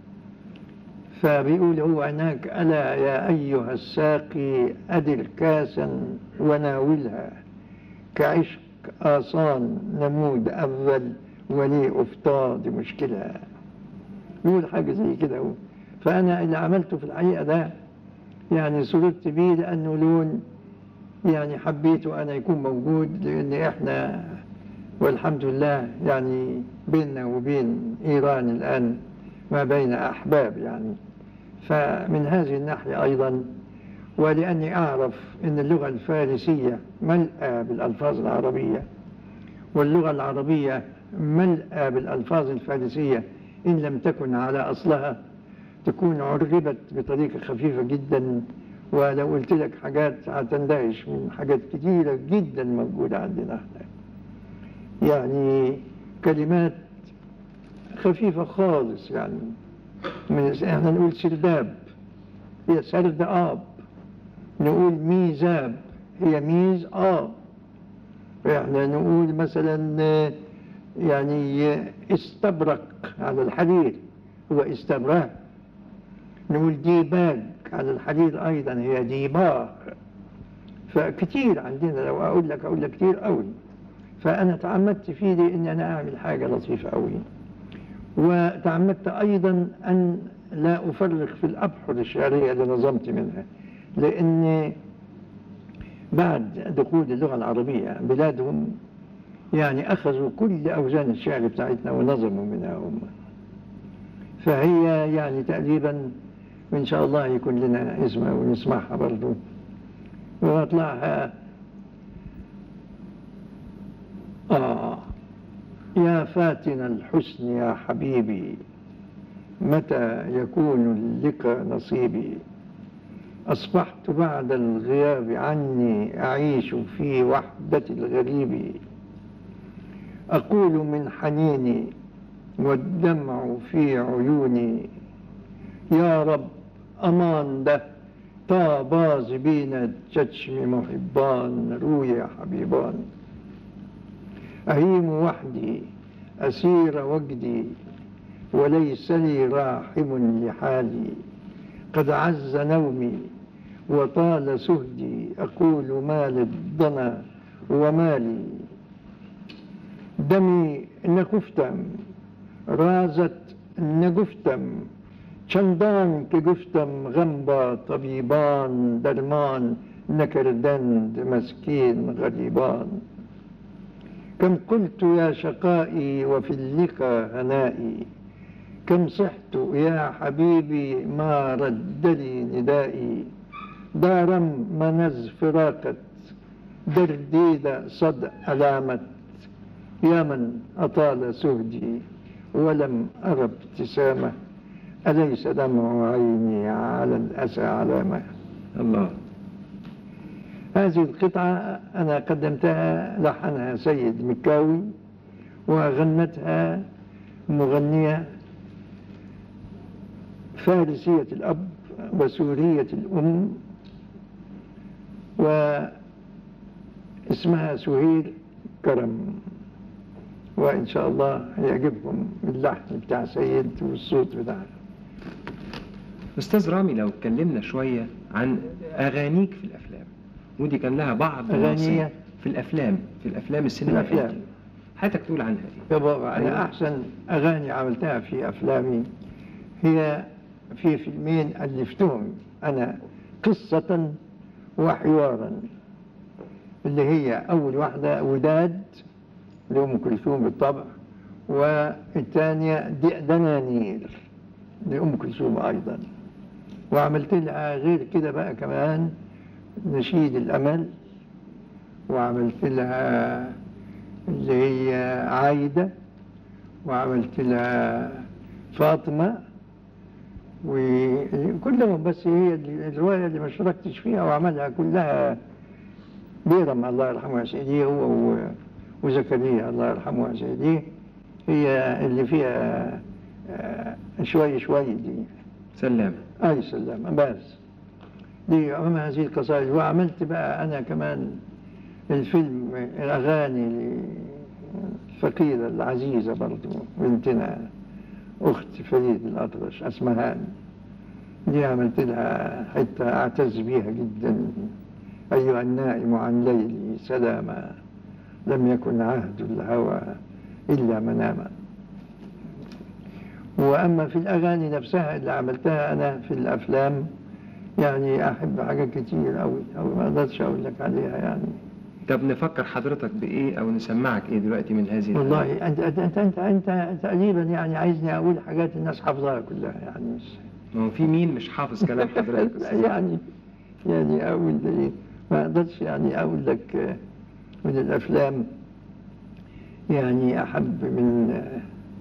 فبيقول هو هناك ألا يا أيها الساقي أدر كاسا وناولها كعشق آصان نمود أول ولي أفتاض مشكلة يقول حاجة زي كده هو فأنا اللي عملته في الحقيقة ده يعني سررت بيه لأنه لون يعني حبيته أنا يكون موجود لأن إحنا والحمد لله يعني بيننا وبين إيران الآن ما بين أحباب يعني فمن هذه الناحية أيضا ولأني أعرف أن اللغة الفارسية ملأى بالألفاظ العربية واللغة العربية ملأى بالألفاظ الفارسية إن لم تكن على أصلها تكون عربت بطريقة خفيفة جدا ولو قلت لك حاجات هتندهش من حاجات كتيرة جدا موجودة عندنا احنا يعني كلمات خفيفة خالص يعني من احنا نقول سرداب هي سرد آب نقول ميزاب هي ميز آب احنا نقول مثلا آه، يعني استبرق على الحرير هو استبرق نقول ديباج على الحرير أيضا هي ديباغ فكتير عندنا لو أقول لك أقول لك كتير قوي فأنا تعمدت في دي إن أنا أعمل حاجة لطيفة قوي وتعمدت أيضا أن لا أفرق في الأبحر الشعرية اللي نظمت منها لأن بعد دخول اللغة العربية بلادهم يعني أخذوا كل أوزان الشعر بتاعتنا ونظموا منها هم فهي يعني تقريبا وإن شاء الله يكون لنا اسمها ونسمعها برضو وأطلعها آه يا فاتن الحسن يا حبيبي متى يكون اللقى نصيبي أصبحت بعد الغياب عني أعيش في وحدة الغريب أقول من حنيني والدمع في عيوني يا رب أمان ده تا باز بين چشم محبان روي حبيبان أهيم وحدي أسير وجدي وليس لي راحم لحالي قد عز نومي وطال سهدي أقول ما للضنا ومالي دمي نكفتم رازت نگفتم چندان که گفتم غم با طبیبان درمان نکردند مسکین غریبان كم قلت يا شقائي وفي اللقا هنائي كم صحت يا حبيبي ما رد لي ندائي دارم منز فراقت درديد صد ألامت يا من أطال سهدي ولم أرى ابتسامة أليس دمع عيني على الأسى علامة الله هذه القطعة أنا قدمتها لحنها سيد مكاوي وغنتها مغنية فارسية الأب وسورية الأم واسمها سهير كرم وإن شاء الله يعجبكم اللحن بتاع سيد والصوت بتاعها أستاذ رامي لو اتكلمنا شوية عن أغانيك في الأفلام ودي كان لها بعض أغانية؟ النصيب في الأفلام في الأفلام السينما الأفلام. حياتك تقول عنها إيه؟ يا بابا أيوة. أنا أحسن أغاني عملتها في أفلامي هي في فيلمين ألفتهم أنا قصة وحوارا اللي هي أول واحدة وداد لأم كلثوم بالطبع والثانية دي- دنانير لأم كلثوم أيضا وعملت لها غير كده بقى كمان نشيد الأمل وعملت لها اللي هي عايدة وعملت لها فاطمة وكلهم بس هي الرواية اللي ما اشتركتش فيها وعملها كلها بيرم الله يرحمه يا سيدي هو و- وزكريا الله يرحمه يا سيدي هي اللي فيها آه، شوي شوي دي سلام أي سلامة بس دي أمام هذه القصائد وعملت بقى أنا كمان الفيلم الأغاني الفقيرة العزيزة برضو بنتنا أخت فريد الأطرش أسمهان دي عملت لها حتة أعتز بيها جدا أيها النائم عن ليلي سلاما لم يكن عهد الهوى إلا مناما وأما في الأغاني نفسها اللي عملتها أنا في الأفلام يعني أحب حاجات كتير أوي أو ما أقدرش أقول لك عليها يعني طب نفكر حضرتك بإيه أو نسمعك إيه دلوقتي من هذه الأغاني؟ والله أنت أنت أنت أنت, أنت تقريبا يعني عايزني أقول حاجات الناس حافظاها كلها يعني مش ما هو في مين مش حافظ كلام حضرتك لا يعني يعني أقول إيه ما أقدرش يعني أقول لك آه، من الأفلام يعني أحب من آه،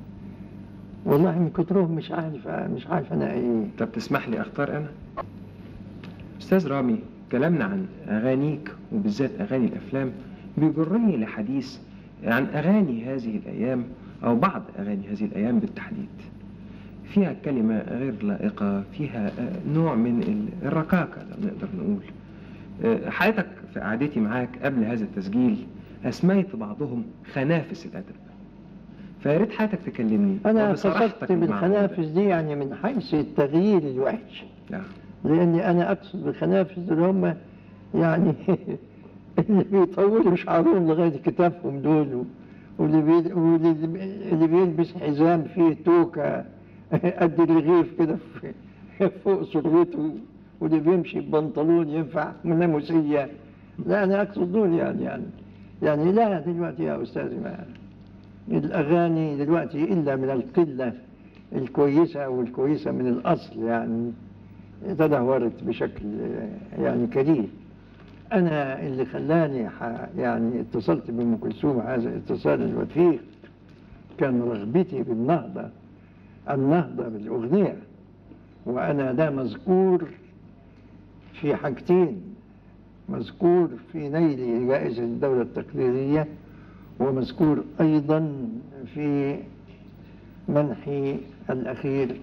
والله من كترهم مش عارف مش عارف أنا إيه طب تسمح لي أختار أنا؟ أستاذ رامي كلامنا عن أغانيك وبالذات أغاني الأفلام بيجرني لحديث عن أغاني هذه الأيام أو بعض أغاني هذه الأيام بالتحديد فيها كلمة غير لائقة فيها آه، نوع من ال- الركاكة لو نقدر نقول آه، حياتك في قعدتي معاك قبل هذا التسجيل أسميت بعضهم خنافس الأدب فيا ريت حياتك تكلمني أنا وبصراحتك قصدت المعقولة. بالخنافس دي يعني من حيث التغيير الوحش نعم لأني أنا أقصد بالخنافس اللي هم يعني اللي بيطولوا شعرهم لغاية كتافهم دول و- واللي بي... واللي اللي بيلبس حزام فيه توكة قد الرغيف كده في- فوق سرته واللي بيمشي ببنطلون ينفع ناموسية لا أنا أقصد دول يعني يعني يعني لا دلوقتي يا أستاذي ما الأغاني دلوقتي إلا من القلة الكويسة والكويسة من الأصل يعني تدهورت بشكل يعني كبير أنا اللي خلاني ح- يعني اتصلت بأم كلثوم هذا الاتصال الوثيق كان رغبتي بالنهضة النهضة بالأغنية وأنا ده مذكور في حاجتين مذكور في نيل جائزة الدولة التقديرية ومذكور أيضا في منحي الأخير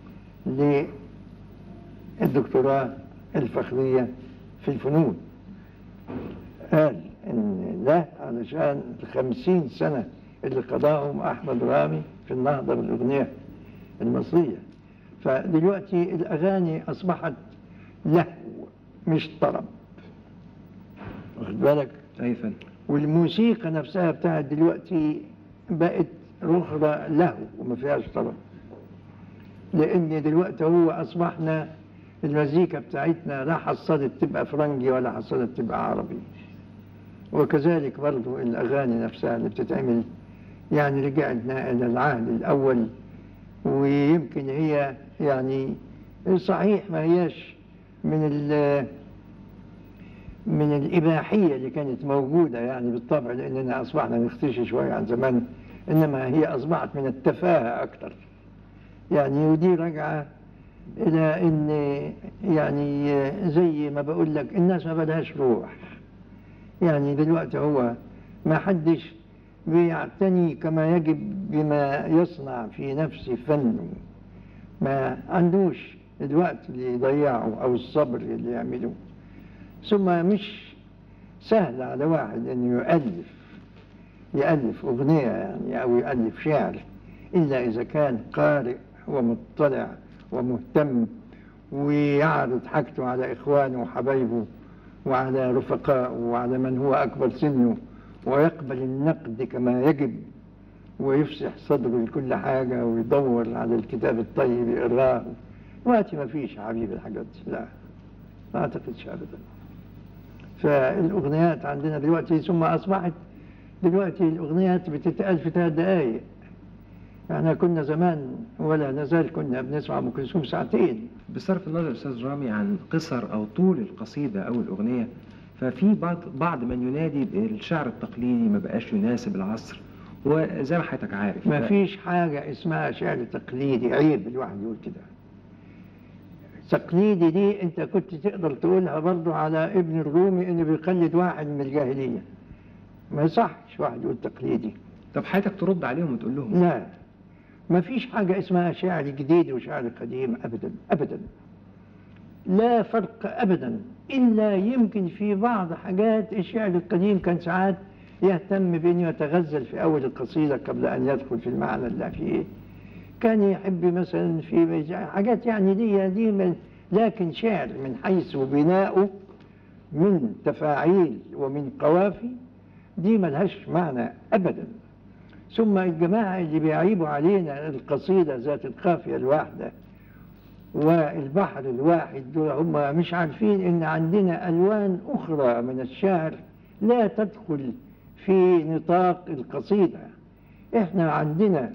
للدكتوراه الفخرية في الفنون قال إن ده علشان الخمسين سنة اللي قضاهم أحمد رامي في النهضة بالأغنية المصرية فدلوقتي الأغاني أصبحت لهو مش طرب واخد بالك أي فن والموسيقى نفسها بتاعت دلوقتي بقت رخرة له وما فيهاش طرب لأن دلوقتي هو أصبحنا المزيكا بتاعتنا لا حصلت تبقى فرنجي ولا حصلت تبقى عربي وكذلك برضو الأغاني نفسها اللي بتتعمل يعني رجعنا إلى العهد الأول ويمكن هي يعني صحيح ما هياش من ال من الإباحية اللي كانت موجودة يعني بالطبع لأننا أصبحنا نختشي شوية عن زمان إنما هي أصبحت من التفاهة أكثر يعني ودي راجعة إلى إن يعني زي ما بقول لك الناس ما بدهاش روح يعني دلوقتي هو ما حدش بيعتني كما يجب بما يصنع في نفس فنه ما عندوش الوقت اللي يضيعه أو الصبر اللي يعمله ثم مش سهل على واحد انه يؤلف يألف أغنية يعني أو يألف شعر إلا إذا كان قارئ ومطلع ومهتم ويعرض حاجته على إخوانه وحبايبه وعلى رفقائه وعلى من هو أكبر سنه ويقبل النقد كما يجب ويفسح صدره لكل حاجة ويدور على الكتاب الطيب يقراه وقت ما فيش حبيب الحاجات دي لا ما أعتقدش أبدا فالأغنيات عندنا دلوقتي ثم أصبحت دلوقتي الأغنيات بتتقال في ثلاث دقايق احنا كنا زمان ولا نزال كنا بنسمع ام كلثوم ساعتين بصرف النظر استاذ رامي عن قصر او طول القصيده او الاغنيه ففي بعض بعض من ينادي بالشعر التقليدي ما بقاش يناسب العصر وزي ما حضرتك عارف ما ف- فيش حاجة اسمها شعر تقليدي عيب الواحد يقول كده تقليدي دي انت كنت تقدر تقولها برضو على ابن الرومي انه بيقلد واحد من الجاهلية ما يصحش واحد يقول تقليدي طب حضرتك ترد عليهم وتقول لهم لا ما فيش حاجة اسمها شعر جديد وشعر قديم أبدا أبدا لا فرق أبدا إلا يمكن في بعض حاجات الشعر القديم كان ساعات يهتم بأنه يتغزل في أول القصيدة قبل أن يدخل في المعنى اللي فيه كان يحب مثلا في حاجات يعني دي دي من لكن شعر من حيث بناؤه من تفاعيل ومن قوافي دي ملهاش معنى أبدا ثم الجماعة اللي بيعيبوا علينا القصيدة ذات القافية الواحدة والبحر الواحد دول هم مش عارفين ان عندنا الوان اخرى من الشعر لا تدخل في نطاق القصيدة احنا عندنا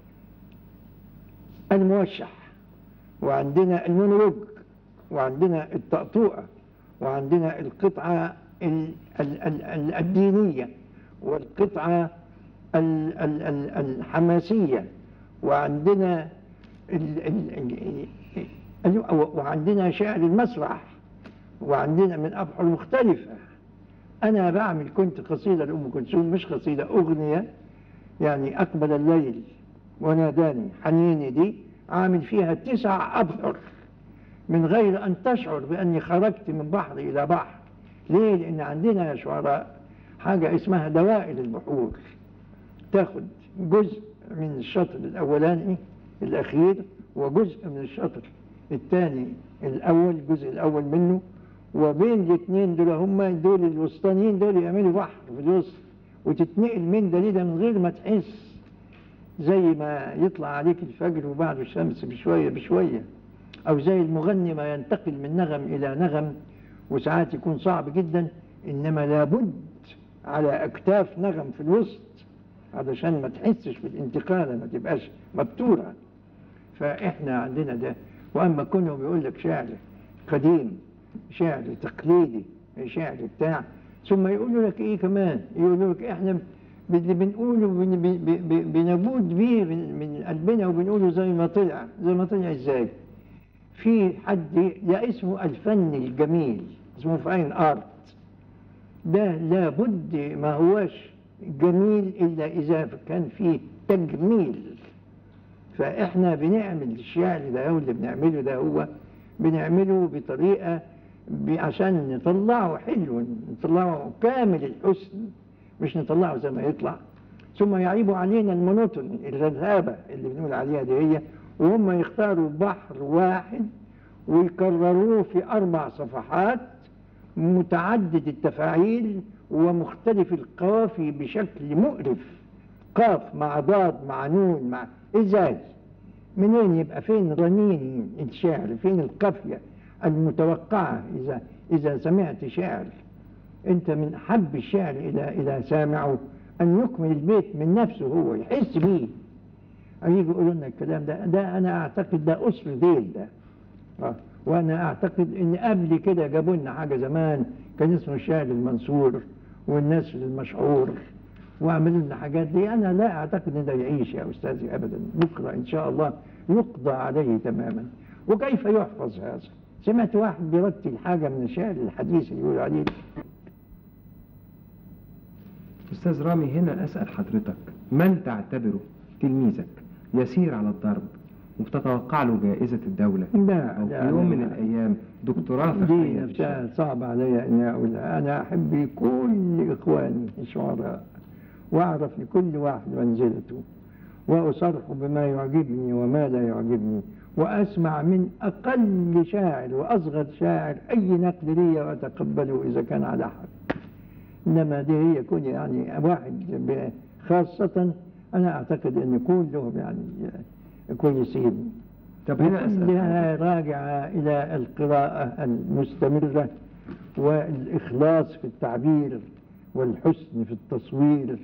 الموشح وعندنا المونولوج وعندنا التقطوعة وعندنا القطعة ال- ال- ال- ال- الدينية والقطعة ال- ال- ال- الحماسية وعندنا ال ال ال ال وعندنا شعر المسرح وعندنا من أبحر مختلفة أنا بعمل كنت قصيدة لأم كلثوم مش قصيدة أغنية يعني أقبل الليل وناداني حنيني دي عامل فيها تسع أبحر من غير أن تشعر بأني خرجت من بحر إلى بحر ليه؟ لأن عندنا يا شعراء حاجة اسمها دوائر البحور تاخد جزء من الشطر الأولاني الأخير وجزء من الشطر الثاني الأول الجزء الأول منه وبين الاثنين دول هما دول الوسطانيين دول يعملوا بحر في الوسط وتتنقل من ده لده من غير ما تحس زي ما يطلع عليك الفجر وبعد الشمس بشوية بشوية أو زي المغني ما ينتقل من نغم إلى نغم وساعات يكون صعب جدا إنما لابد على أكتاف نغم في الوسط علشان ما تحسش بالانتقال ما تبقاش مبتورة فإحنا عندنا ده وأما كونهم يقول لك شعر قديم شعر تقليدي شعر بتاع ثم يقولوا لك إيه كمان يقولوا لك إحنا اللي بنقوله بن- بن- بن- بنجود بيه من من قلبنا وبنقوله زي ما طلع زي ما طلع إزاي في حد ده اسمه الفن الجميل اسمه فاين ارت ده لابد ما هوش جميل الا اذا كان فيه تجميل فاحنا بنعمل الشعر ده هو اللي بنعمله ده هو بنعمله بطريقه ب- عشان نطلعه حلو نطلعه كامل الحسن مش نطلعه زي ما يطلع ثم يعيبوا علينا المونوتون الرذابه اللي بنقول عليها دي هي وهم يختاروا بحر واحد ويكرروه في أربع صفحات متعدد التفاعيل ومختلف القوافي بشكل مقرف قاف مع ضاد مع نون مع ازاي منين يبقى فين رنين الشعر فين القافية المتوقعة إذا إذا سمعت شعر أنت من أحب الشعر إلى إلى سامعه أن يكمل البيت من نفسه هو يحس بيه يجي يقولوا لنا الكلام ده ده انا اعتقد ده اسر ديل ده آه. وانا اعتقد ان قبل كده جابوا لنا حاجه زمان كان اسمه الشاعر المنصور والناس المشهور وعملوا لنا حاجات دي انا لا اعتقد ان ده يعيش يا استاذي ابدا بكره ان شاء الله يقضى عليه تماما وكيف يحفظ هذا سمعت واحد بيرتل حاجه من الشعر الحديث اللي يقول عليه أستاذ رامي هنا أسأل حضرتك من تعتبره تلميذك يسير على الضرب وبتتوقع له جائزة الدولة لا أو لا في يوم لا. من الأيام دكتوراه في دي حقيقة نفسها الشعر. صعب علي اني اقولها انا احب كل اخواني الشعراء واعرف لكل واحد منزلته واصرح بما يعجبني وما لا يعجبني واسمع من اقل شاعر واصغر شاعر اي نقد لي واتقبله اذا كان على حق انما دي هي كون يعني واحد ب- خاصة انا اعتقد ان كلهم يعني كويسين طب هنا أسأل كلها حضرتك. راجعة إلى القراءة المستمرة والإخلاص في التعبير والحسن في التصوير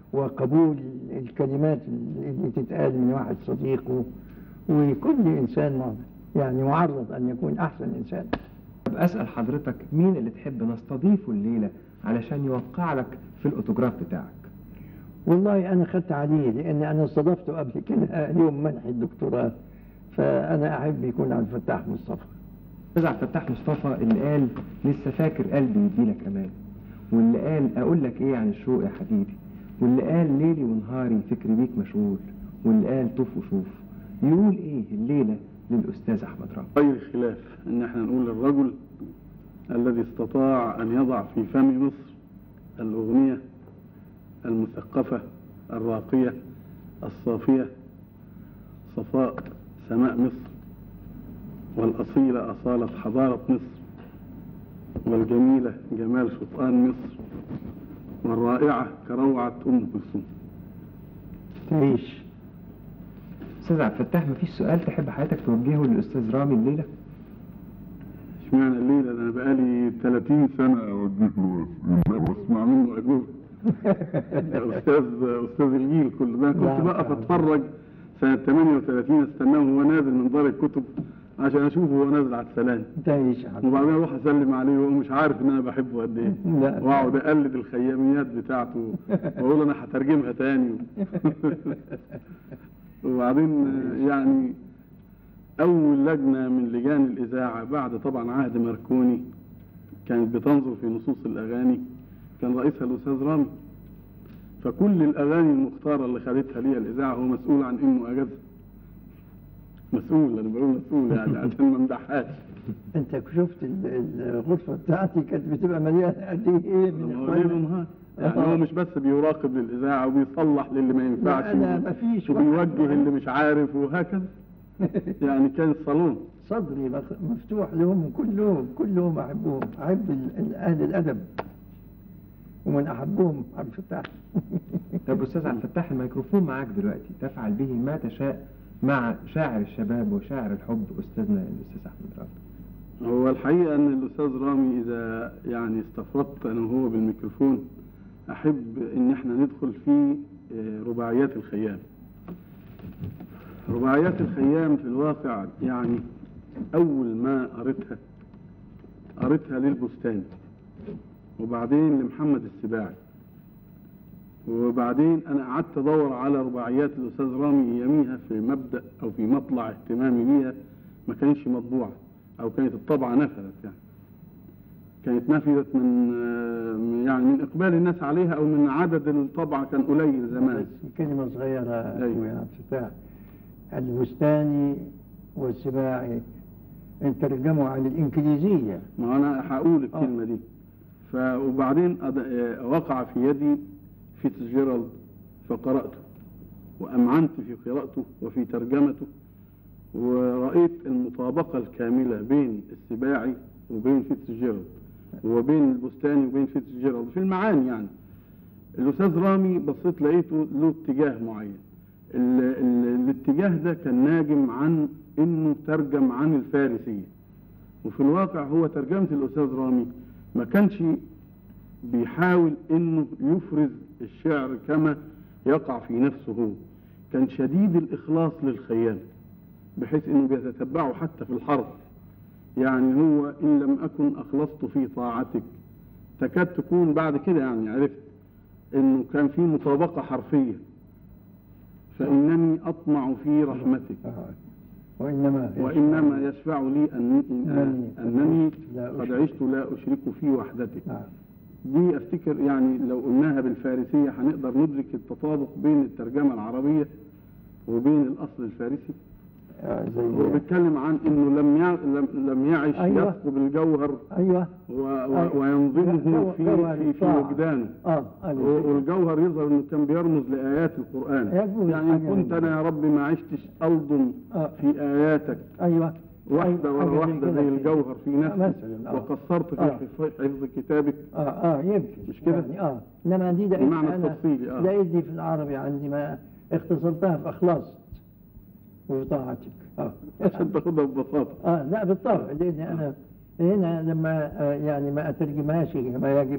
وقبول الكلمات اللي تتقال من واحد صديقه وكل إنسان مع- يعني معرض أن يكون أحسن إنسان طب أسأل حضرتك مين اللي تحب نستضيفه الليلة علشان يوقع لك في الأوتوجراف بتاعك والله أنا خدت عليه لأن أنا استضفته قبل كده يوم منح الدكتوراه فأنا أحب يكون عبد الفتاح مصطفى أستاذ عبد الفتاح مصطفى اللي قال لسه فاكر قلبي يديلك أمان واللي قال أقول لك إيه عن الشوق يا حبيبي واللي قال ليلي ونهاري فكري بيك مشغول واللي قال طوف وشوف يقول إيه الليلة للأستاذ أحمد رامي غير خلاف ان احنا نقول الرجل الذي استطاع ان يضع في فم مصر الاغنيه المثقفه الراقيه الصافيه صفاء سماء مصر والاصيله اصاله حضاره مصر والجميله جمال شطآن مصر والرائعه كروعه ام كلثوم تعيش أستاذ عبد الفتاح مفيش سؤال تحب حضرتك توجهه للأستاذ رامي الليلة اشمعنى الليله ده انا بقالي 30 سنه اوجه له واسمع منه اجوبه استاذ استاذ الجيل كل ده كنت نعم. بقف اتفرج سنه 38 استناه وهو نازل من دار الكتب عشان اشوفه وهو نازل على السلام تعيش يا حبيبي وبعدين اروح اسلم عليه وهو مش عارف ان انا بحبه قد ايه لا. واقعد اقلد الخياميات بتاعته واقول انا هترجمها تاني وبعدين يعني اول لجنه من لجان الاذاعه بعد طبعا عهد ماركوني كانت بتنظر في نصوص الاغاني كان رئيسها الاستاذ رامي فكل الاغاني المختاره اللي خدتها ليها الاذاعه هو مسؤول عن انه اجازها مسؤول انا بقول مسؤول يعني عشان ما امدحهاش انت شفت ال- الغرفه بتاعتي كانت بتبقى مليانه قد ايه من هو ليل إخواننا. ونهار يعني هو مش بس بيراقب للاذاعه وبيصلح للي ما ينفعش لا، أنا مفيش واحد وبيوجه واحد. اللي مش عارف وهكذا يعني كان الصالون صدري مخ- مفتوح لهم كلهم كلهم احبهم احب ال- ال- اهل الادب ومن احبهم عبد الفتاح طب أستاذ عبد الفتاح الميكروفون معاك دلوقتي تفعل به ما تشاء مع شاعر الشباب وشاعر الحب أستاذنا الأستاذ أحمد رامي هو الحقيقه ان الاستاذ رامي اذا يعني استفردت انا وهو بالميكروفون احب ان احنا ندخل في آه، رباعيات الخيام رباعيات الخيام في الواقع يعني اول ما قريتها قريتها للبستان وبعدين لمحمد السباعي وبعدين انا قعدت ادور على رباعيات الاستاذ رامي اياميها في مبدا او في مطلع اهتمامي بيها ما كانش مطبوعه او كانت الطبعه نفذت يعني كانت نفذت من آه، من- يعني من اقبال الناس عليها او من عدد الطبعه كان قليل زمان بس كلمه صغيره أيوة. أخويا عبد الفتاح البستاني والسباعي ترجموا على الانجليزيه ما انا هقول الكلمه دي ف وبعدين أد- آه، وقع في يدي فيتزجيرالد فقراته وامعنت في قراءته وفي ترجمته ورأيت المطابقة الكاملة بين السباعي وبين فيتزجيرالد وبين البستاني وبين فيتزجيرالد في المعاني يعني الأستاذ رامي بصيت لقيته له اتجاه معين ال ال الاتجاه ده كان ناجم عن انه ترجم عن الفارسية وفي الواقع هو ترجمة الأستاذ رامي ما كانش بيحاول انه يفرز الشعر كما يقع في نفسه هو كان شديد الإخلاص للخيام بحيث انه بيتتبعه حتى في الحرف يعني هو ان لم اكن اخلصت في طاعتك تكاد تكون بعد كده يعني عرفت انه كان في مطابقة حرفية فانني اطمع في رحمتك آه. وانما وانما يشفع لي أن إنني- انني لا قد أشرك. عشت لا اشرك في وحدتك آه. دي افتكر يعني لو قلناها بالفارسية هنقدر ندرك التطابق بين الترجمة العربية وبين الاصل الفارسي آه. هو زي بيتكلم عن انه لم يع... لم, لم يعش أيوة. يثقب الجوهر ايوه و... و... أيوة. وينظمه جو- في جوهر في, في الطاعة. وجدانه اه و- أيوة. والجوهر يظهر انه كان بيرمز لايات القران يجوز يعني ان حاجة كنت من- انا يا رب ما عشتش الضم آه. في اياتك ايوه واحده أيوة، ورا حاجة واحده كده. زي الجوهر في نفسك مثلا آه. وقصرت في آه. حفظ- حفظ كتابك اه اه يمكن مش كده؟ يعني اه انما دي لقيت بمعنى انا التفصيلي، آه. لقيت دي في العربي عندي ما اختصرتها في اخلصت وفي طاعتك اه عشان تاخدها ببساطه اه لا بالطبع لان انا هنا لما آه يعني ما اترجمهاش كما يجب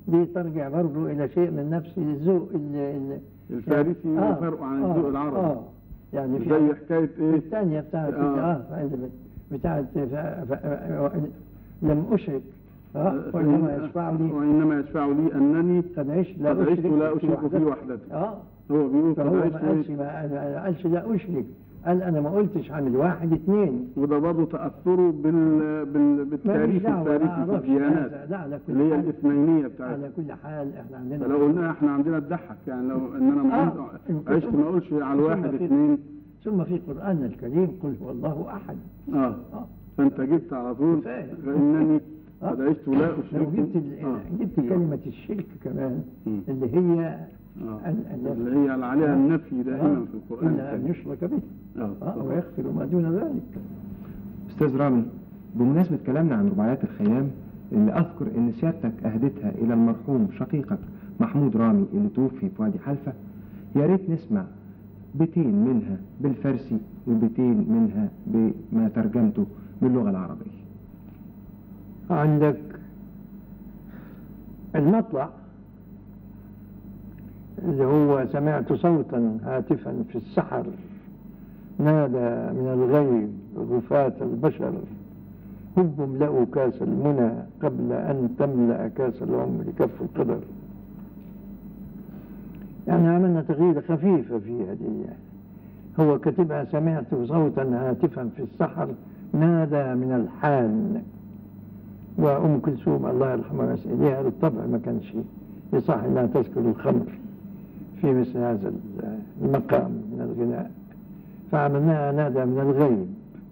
دي ترجع برضه الى شيء من نفس الذوق ال- ال- الفارسي آه، فرق عن آه، الذوق العربي اه يعني في زي حكايه ايه الثانية بتاعت آه. اه, آه بتاعت ف... ف... لم أشرك اه فإن- وإنما يشفع لي وانما يشفع لي انني قد عشت لا قد عشت لا في اشرك في وحدتي. وحدتي اه هو بيقول قد فهو ما عشت قالش إيه؟ ما ما قالش لا أشرك قال أنا ما قلتش عن الواحد اثنين وده برضه تاثره بال... بال... ماليش بالتاريخ دعوة ما الفارسي في أعرفش الديانات هذا لا على اللي هي كل حال الاثنينيه بتاعتها على كل حال احنا عندنا فلو قلنا احنا عندنا تضحك يعني لو ان انا ما آه. قلت- عشت ما اقولش على الواحد ثم في- اثنين ثم في قرآن الكريم قل هو الله أحد اه اه فانت جبت على طول كفاية. فانني آه. قد عشت لا لو اشرك جبت ال- آه. جبت كلمة الشرك كمان مم. اللي هي آه. ال- ال- اللي هي اللي عليها النفي دائما في القران إلا أن الكريم. يشرك به اه آه ويغفر ما دون ذلك أستاذ رامي بمناسبة كلامنا عن رباعيات الخيام اللي أذكر إن سيادتك أهدتها إلى المرحوم شقيقك محمود رامي اللي توفي في وادي حلفة يا ريت نسمع بيتين منها بالفارسي وبيتين منها بما ترجمته باللغة العربية عندك المطلع اللي هو سمعت صوتا هاتفا في السحر نادى من الغيب غفاة البشر هب املأوا كاس المنى قبل أن تملأ كاس العمر كف القدر يعني عملنا تغيير خفيفة فيها دي هو كتبها سمعت صوتا هاتفا في السحر نادى من الحان وأم كلثوم الله يرحمها مسئليها بالطبع ما كانش يصح أنها تذكر الخمر في مثل هذا المقام من الغناء فعملناها نادى من الغيب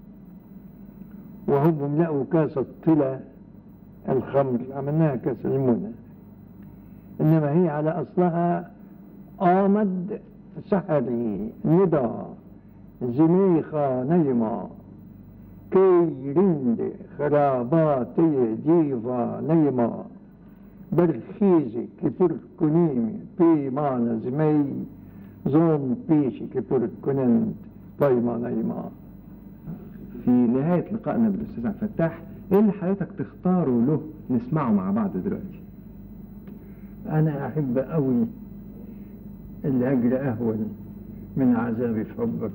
وهم املأوا كاس الطلا الخمر عملناها كاس المنى إنما هي على أصلها آمد سحري ندى زميخة نيمة كي رند خراباتي ديفا نيمة برخيزي كبر كنيمي بي مانا زمي زون بيشي كبر كنند طيما نيمة في نهاية لقائنا بالأستاذ عبد الفتاح إيه اللي حضرتك تختاره له نسمعه مع بعض دلوقتي أنا أحب أوي الهجر أهون من عذابي في حبك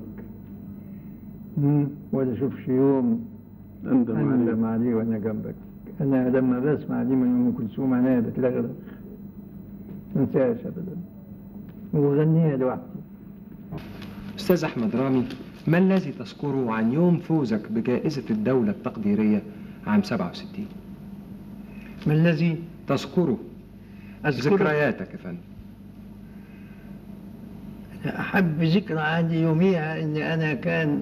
ولا أشوفش يوم اندم أندم عليه عليه وأنا جنبك أنا لما بسمع دي من أم كلثوم عينيا بتلغلغ منساش أبدا وغنيها لوحدي أستاذ أحمد رامي ما الذي تذكره عن يوم فوزك بجائزة الدولة التقديرية عام 67 ما الذي تذكره أذكره ذكرياتك يا فندم أحب ذكرى عندي يوميها إن أنا كان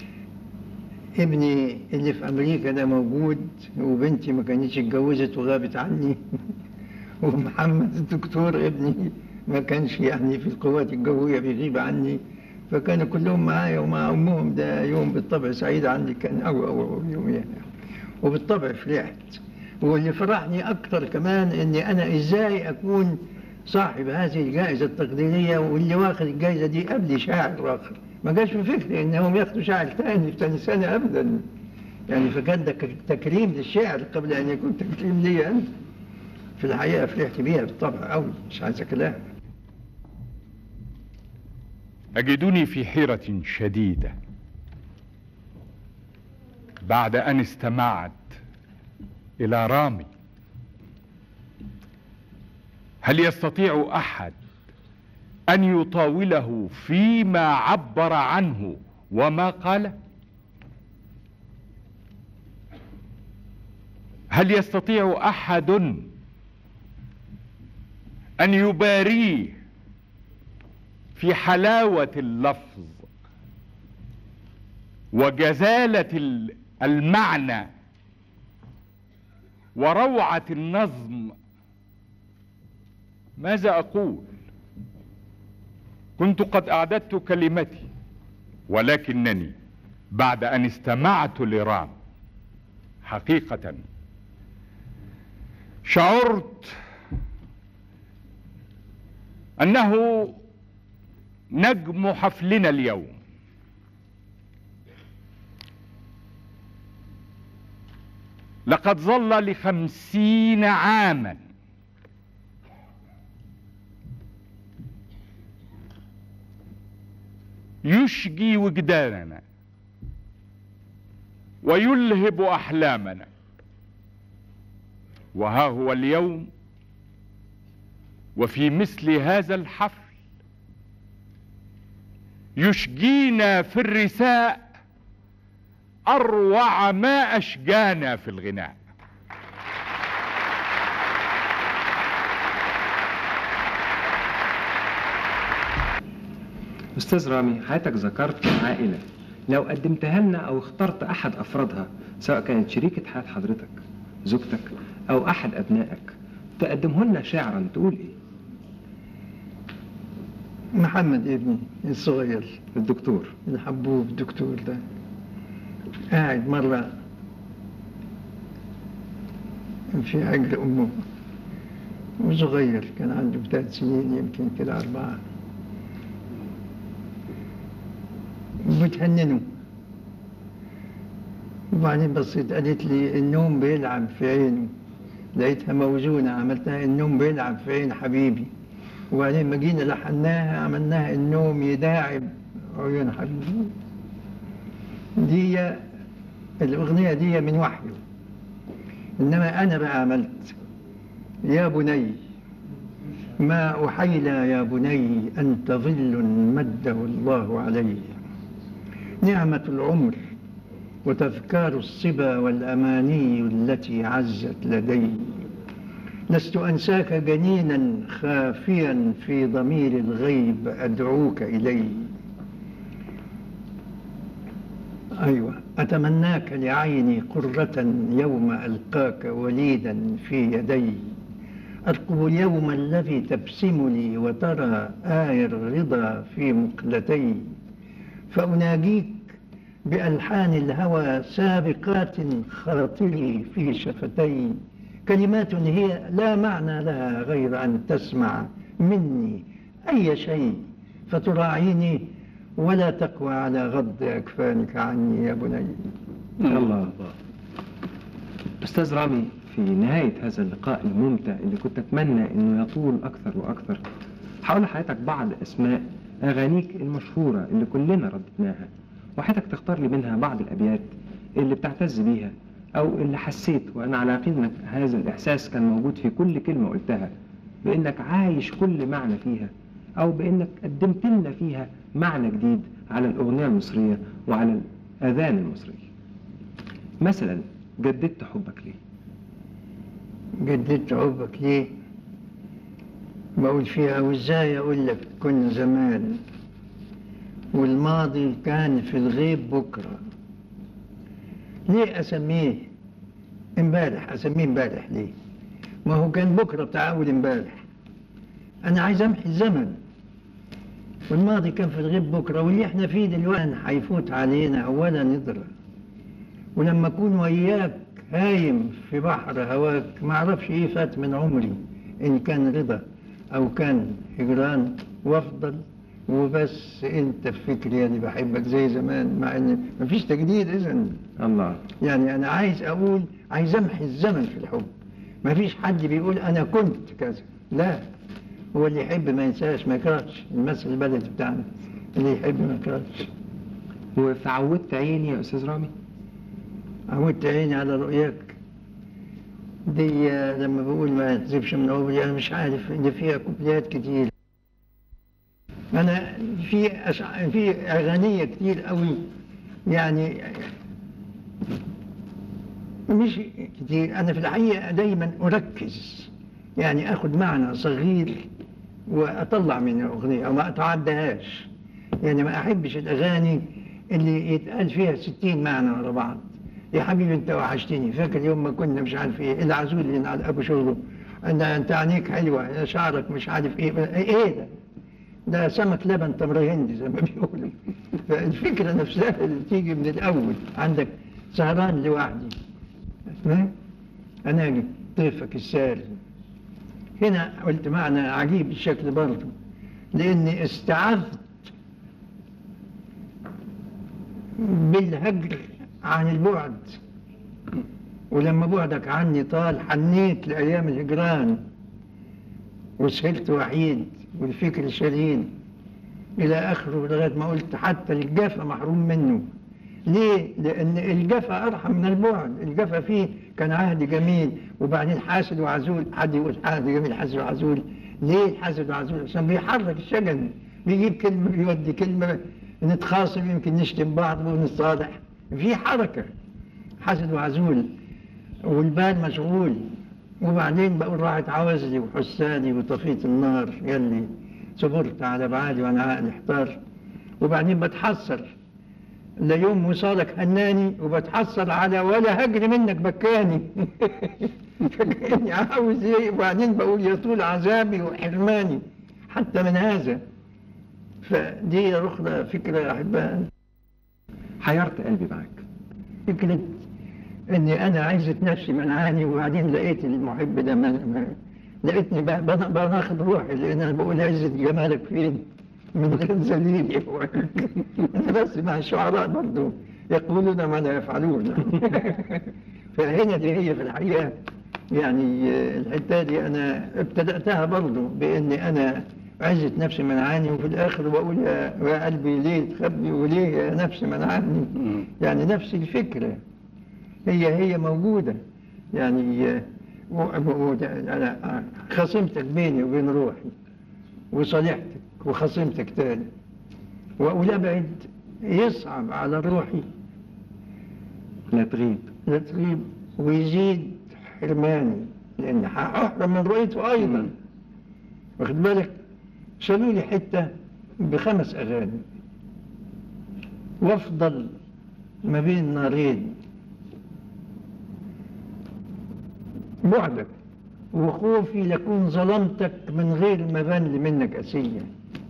ابني اللي في أمريكا ده موجود وبنتي ما كانتش اتجوزت وغابت عني ومحمد الدكتور ابني ما كانش يعني في القوات الجوية بيغيب عني فكانوا كلهم معايا ومع أمهم ده يوم بالطبع سعيد عندي كان أو أو يوميها وبالطبع فرحت واللي فرحني أكتر كمان إني أنا إزاي أكون صاحب هذه الجائزة التقديرية واللي واخد الجائزة دي قبل شاعر آخر ما جاش في فكري إنهم ياخدوا شاعر تاني في تاني سنة أبدا يعني فكان ده ك- تكريم للشعر قبل أن يكون تكريم لي أنا في الحقيقة فرحت بيها بالطبع أوي مش عايز كلام أجدني في حيرة شديدة بعد أن استمعت إلى رامي هل يستطيع أحد أن يطاوله فيما عبر عنه وما قال هل يستطيع أحد أن يباريه في حلاوة اللفظ وجزالة ال- المعنى وروعة النظم ماذا أقول كنت قد أعددت كلمتي ولكنني بعد أن استمعت لرام حقيقة شعرت أنه نجم حفلنا اليوم لقد ظل لخمسين عاما يشجي وجداننا ويلهب احلامنا وها هو اليوم وفي مثل هذا الحفل يشجينا في الرثاء اروع ما اشجانا في الغناء أستاذ رامي حضرتك ذكرت عائلة لو قدمتها لنا أو اخترت أحد أفرادها سواء كانت شريكة حياة حضرتك زوجتك أو أحد أبنائك تقدمه لنا شعرا تقول إيه؟ محمد ابني الصغير الدكتور الحبوب الدكتور ده قاعد مرة في عجل أمه وصغير كان عنده ثلاث سنين يمكن كده أربعة وبتهننه وبعدين بصيت قالت لي النوم بيلعب في عينه لقيتها موزونة عملتها النوم بيلعب في عين حبيبي وبعدين ما جينا لحناها عملناها النوم يداعب عيون حبيبي دي الأغنية دي من وحيه إنما أنا بقى عملت يا بني ما أحيل يا بني أنت ظل مده الله علي نعمة العمر وتذكار الصبا والأماني التي عزت لدي لست أنساك جنينا خافيا في ضمير الغيب أدعوك إلي أيوة أتمناك لعيني قرة يوم ألقاك وليدا في يدي أرقب اليوم الذي تبسم لي وترى آي الرضا في مقلتي فأناجيك بألحان الهوى سابقات خاطري في شفتي كلمات هي لا معنى لها غير أن تسمع مني أي شيء فتراعيني ولا تقوى على غض أكفانك عني يا بني الله أستاذ رامي في نهاية هذا اللقاء الممتع اللي كنت أتمنى إنه يطول أكثر وأكثر هقول لحضرتك بعض أسماء أغانيك المشهورة اللي كلنا رددناها وحضرتك تختار لي منها بعض الأبيات اللي بتعتز بيها أو اللي حسيت وأنا على يقين إنك هذا الإحساس كان موجود في كل كلمة قلتها بإنك عايش كل معنى فيها أو بإنك قدمت لنا فيها معنى جديد على الأغنية المصرية وعلى الأذان المصرية مثلا جددت حبك ليه؟ جددت حبك ليه بقول فيها وازاي اقول لك كنا زمان والماضي كان في الغيب بكره ليه اسميه امبارح اسميه امبارح ليه ما هو كان بكره بتاع اول امبارح انا عايز امحي الزمن والماضي كان في الغيب بكره واللي احنا فيه دلوقتي هيفوت علينا ولا ندرى ولما اكون وياك هايم في بحر هواك ما اعرفش ايه فات من عمري ان كان رضا او كان هجران وافضل وبس انت في فكري يعني بحبك زي زمان مع ان مفيش تجديد اذا الله يعني انا عايز اقول عايز امحي الزمن في الحب مفيش حد بيقول انا كنت كذا لا هو اللي يحب ما ينساش ما يكرهش المثل البلدي بتاعنا اللي يحب ما يكرهش وفعودت عيني يا أستاذ رامي عودت عيني على رؤياك دي لما بقول ما تزيبش من عمري انا مش عارف ان فيها كوبليات كتير انا في أشع... في اغانيه كتير قوي يعني مش كتير انا في الحقيقه دايما اركز يعني اخد معنى صغير واطلع من الاغنيه او ما اتعدهاش يعني ما احبش الاغاني اللي يتقال فيها ستين معنى ورا بعض يا حبيبي انت وحشتني فاكر يوم ما كنا مش عارف ايه العزول اللي على ابو شغله انت انت عينيك حلوه شعرك مش عارف ايه ايه ده ده سمك لبن تمر هندي زي ما بيقولوا فالفكره نفسها اللي تيجي من الاول عندك سهران لوحدي ها؟ انا أجي طيفك الساري هنا قلت معنى عجيب الشكل برضه لاني استعذت بالهجر عن البعد ولما بعدك عني طال حنيت لأيام الهجران وسهرت وحيد والفكر شرين إلى آخره لغاية ما قلت حتى الجفا محروم منه ليه؟ لأن الجفا أرحم من البعد الجفا فيه كان عهد جميل وبعدين حاسد وعزول حد يقول عهد جميل حاسد وعزول ليه الحاسد وعزول؟ عشان بيحرك الشجن بيجيب كلمة بيودي كلمة نتخاصم يمكن نشتم بعض ونتصالح في حركة حاسد وعزول والبال مشغول وبعدين بقول راحت عوزلي وحسادي وطفيت النار يلي صبرت على بعادي وانا عقلي احتار وبعدين بتحسر لا يوم وصالك هناني وبتحسر على ولا هجر منك بكاني فكاني عاوز ايه وبعدين بقول يا طول عذابي وحرماني حتى من هذا فدي رخرة فكرة أحبها حيرت قلبي معاك فكرة إني أنا عايزة نفسي منعاني وبعدين لقيت المحب ده ما ما لقيتني بقى بنا- بناخد روحي لأن أنا بقول عزة جمالك فين من غير ذليل أنا بس مع الشعراء برضه يقولون ما لا يفعلون فهنا دي هي في الحقيقة يعني آه، الحتة دي أنا ابتدأتها برضه بإني أنا عزة نفسي منعاني وفي الآخر بقول يا يا قلبي ليه تخبي وليه يا نفسي منعاني يعني نفس الفكرة هي هي موجودة يعني آه، و- و- و- أنا خصمتك بيني وبين روحي وصالحتك وخصمتك تاني وأقول أبعد يصعب على روحي لا تغيب لا تغيب ويزيد حرماني لأن هحرم من رؤيته أيضا واخد بالك شالوا لي حتة بخمس أغاني وأفضل ما بين نارين بعدك وخوفي لكون ظلمتك من غير ما بان منك أسية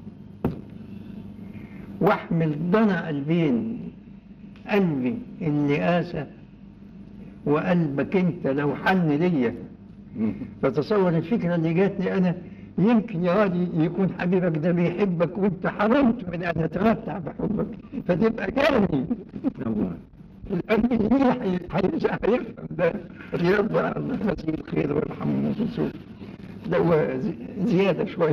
واحمل ضنا قلبين قلبي اللي قاسى وقلبك انت لو حن ليا فتصور الفكرة اللي جاتني انا يمكن يا وادي يكون حبيبك ده بيحبك وانت حرمت من ان اتمتع بحبك فتبقى جاني الله القلب اللي هي- هي- هيفهم ده رياض بقى مسيح الخير والرحم والرسول ده هو زي- زيادة شوية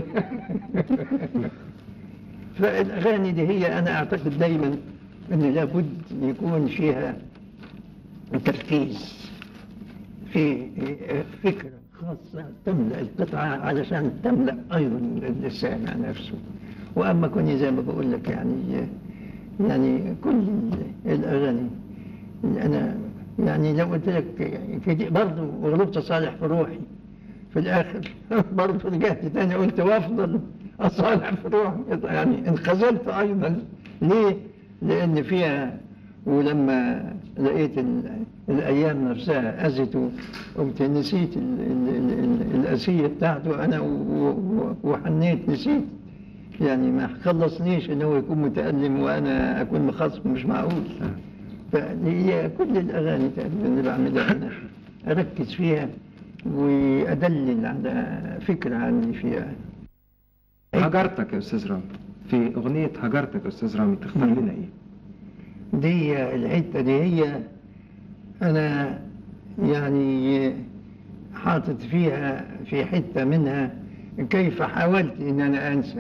فالأغاني دي هي أنا أعتقد دايما أن لابد يكون فيها تركيز في فكرة خاصة تملأ القطعة علشان تملأ أيضا السامع نفسه وأما كوني زي ما بقول لك يعني يعني كل الأغاني أنا يعني لو قلت لك في دي برضه وغلبت صالح في روحي في الآخر برضه رجعت تاني قلت وأفضل أصالح في روحي يعني انخذلت أيضا ليه؟ لأن فيها ولما لقيت ال- الأيام نفسها أذت قمت نسيت ال ال ال ال الأسية بتاعته أنا و- و- وحنيت نسيت يعني ما خلصنيش إن هو يكون متألم وأنا أكون مخصم مش معقول فهي كل الأغاني تقريبا اللي بعملها أنا أركز فيها وأدلل على فكرة عني فيها هجرتك يا استاذ رامي في اغنيه هجرتك يا استاذ رامي تختار لنا ايه دي الحتة دي هي أنا يعني حاطط فيها في حتة منها كيف حاولت إن أنا أنسى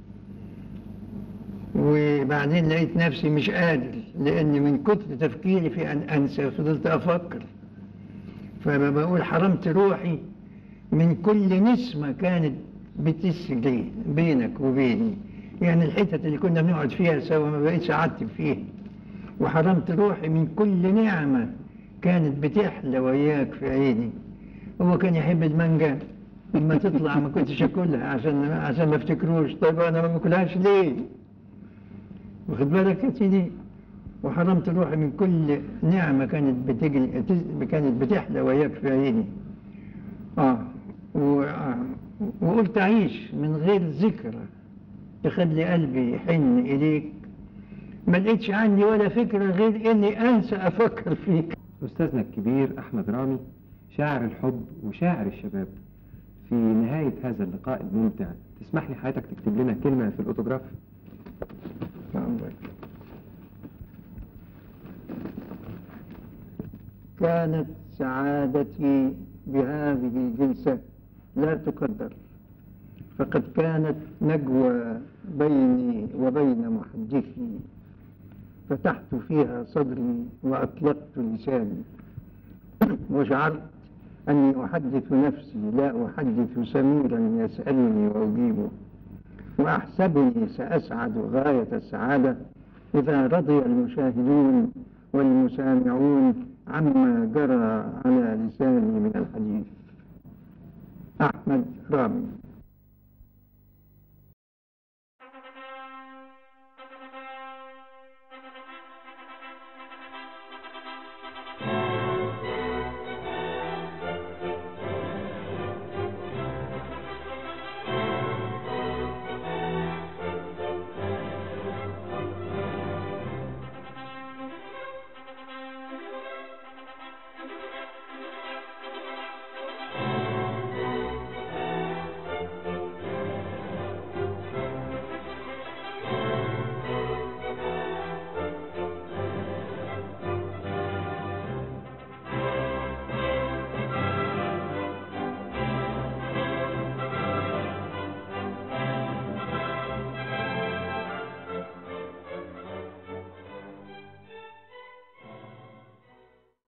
وبعدين لقيت نفسي مش قادر لأن من كتر تفكيري في أن أنسى فضلت أفكر فما بقول حرمت روحي من كل نسمة كانت بتسري بينك وبيني يعني الحتت اللي كنا بنقعد فيها سوا ما بقيتش أعتب فيها وحرمت روحي من كل نعمة كانت بتحلى وياك في عيني هو كان يحب المانجا لما تطلع ما كنتش اكلها عشان عشان ما افتكروش طيب انا ما باكلهاش ليه؟ واخد بالك يا سيدي وحرمت روحي من كل نعمة كانت بتجري كانت بتحلى وياك في عيني اه و... آه. وقلت أعيش من غير ذكرى تخلي قلبي يحن إليك ما لقيتش عندي ولا فكرة غير إني أنسى أفكر فيك أستاذنا الكبير أحمد رامي شاعر الحب وشاعر الشباب في نهاية هذا اللقاء الممتع تسمح لي حضرتك تكتب لنا كلمة في الأوتوغراف عندك. كانت سعادتي بهذه الجلسة لا تقدر فقد كانت نجوى بيني وبين محدثي فتحت فيها صدري وأطلقت لساني وشعرت أني أحدث نفسي لا أحدث سميرا يسألني وأجيبه وأحسبني سأسعد غاية السعادة إذا رضي المشاهدون والمسامعون عما جرى على لساني من الحديث أحمد رامي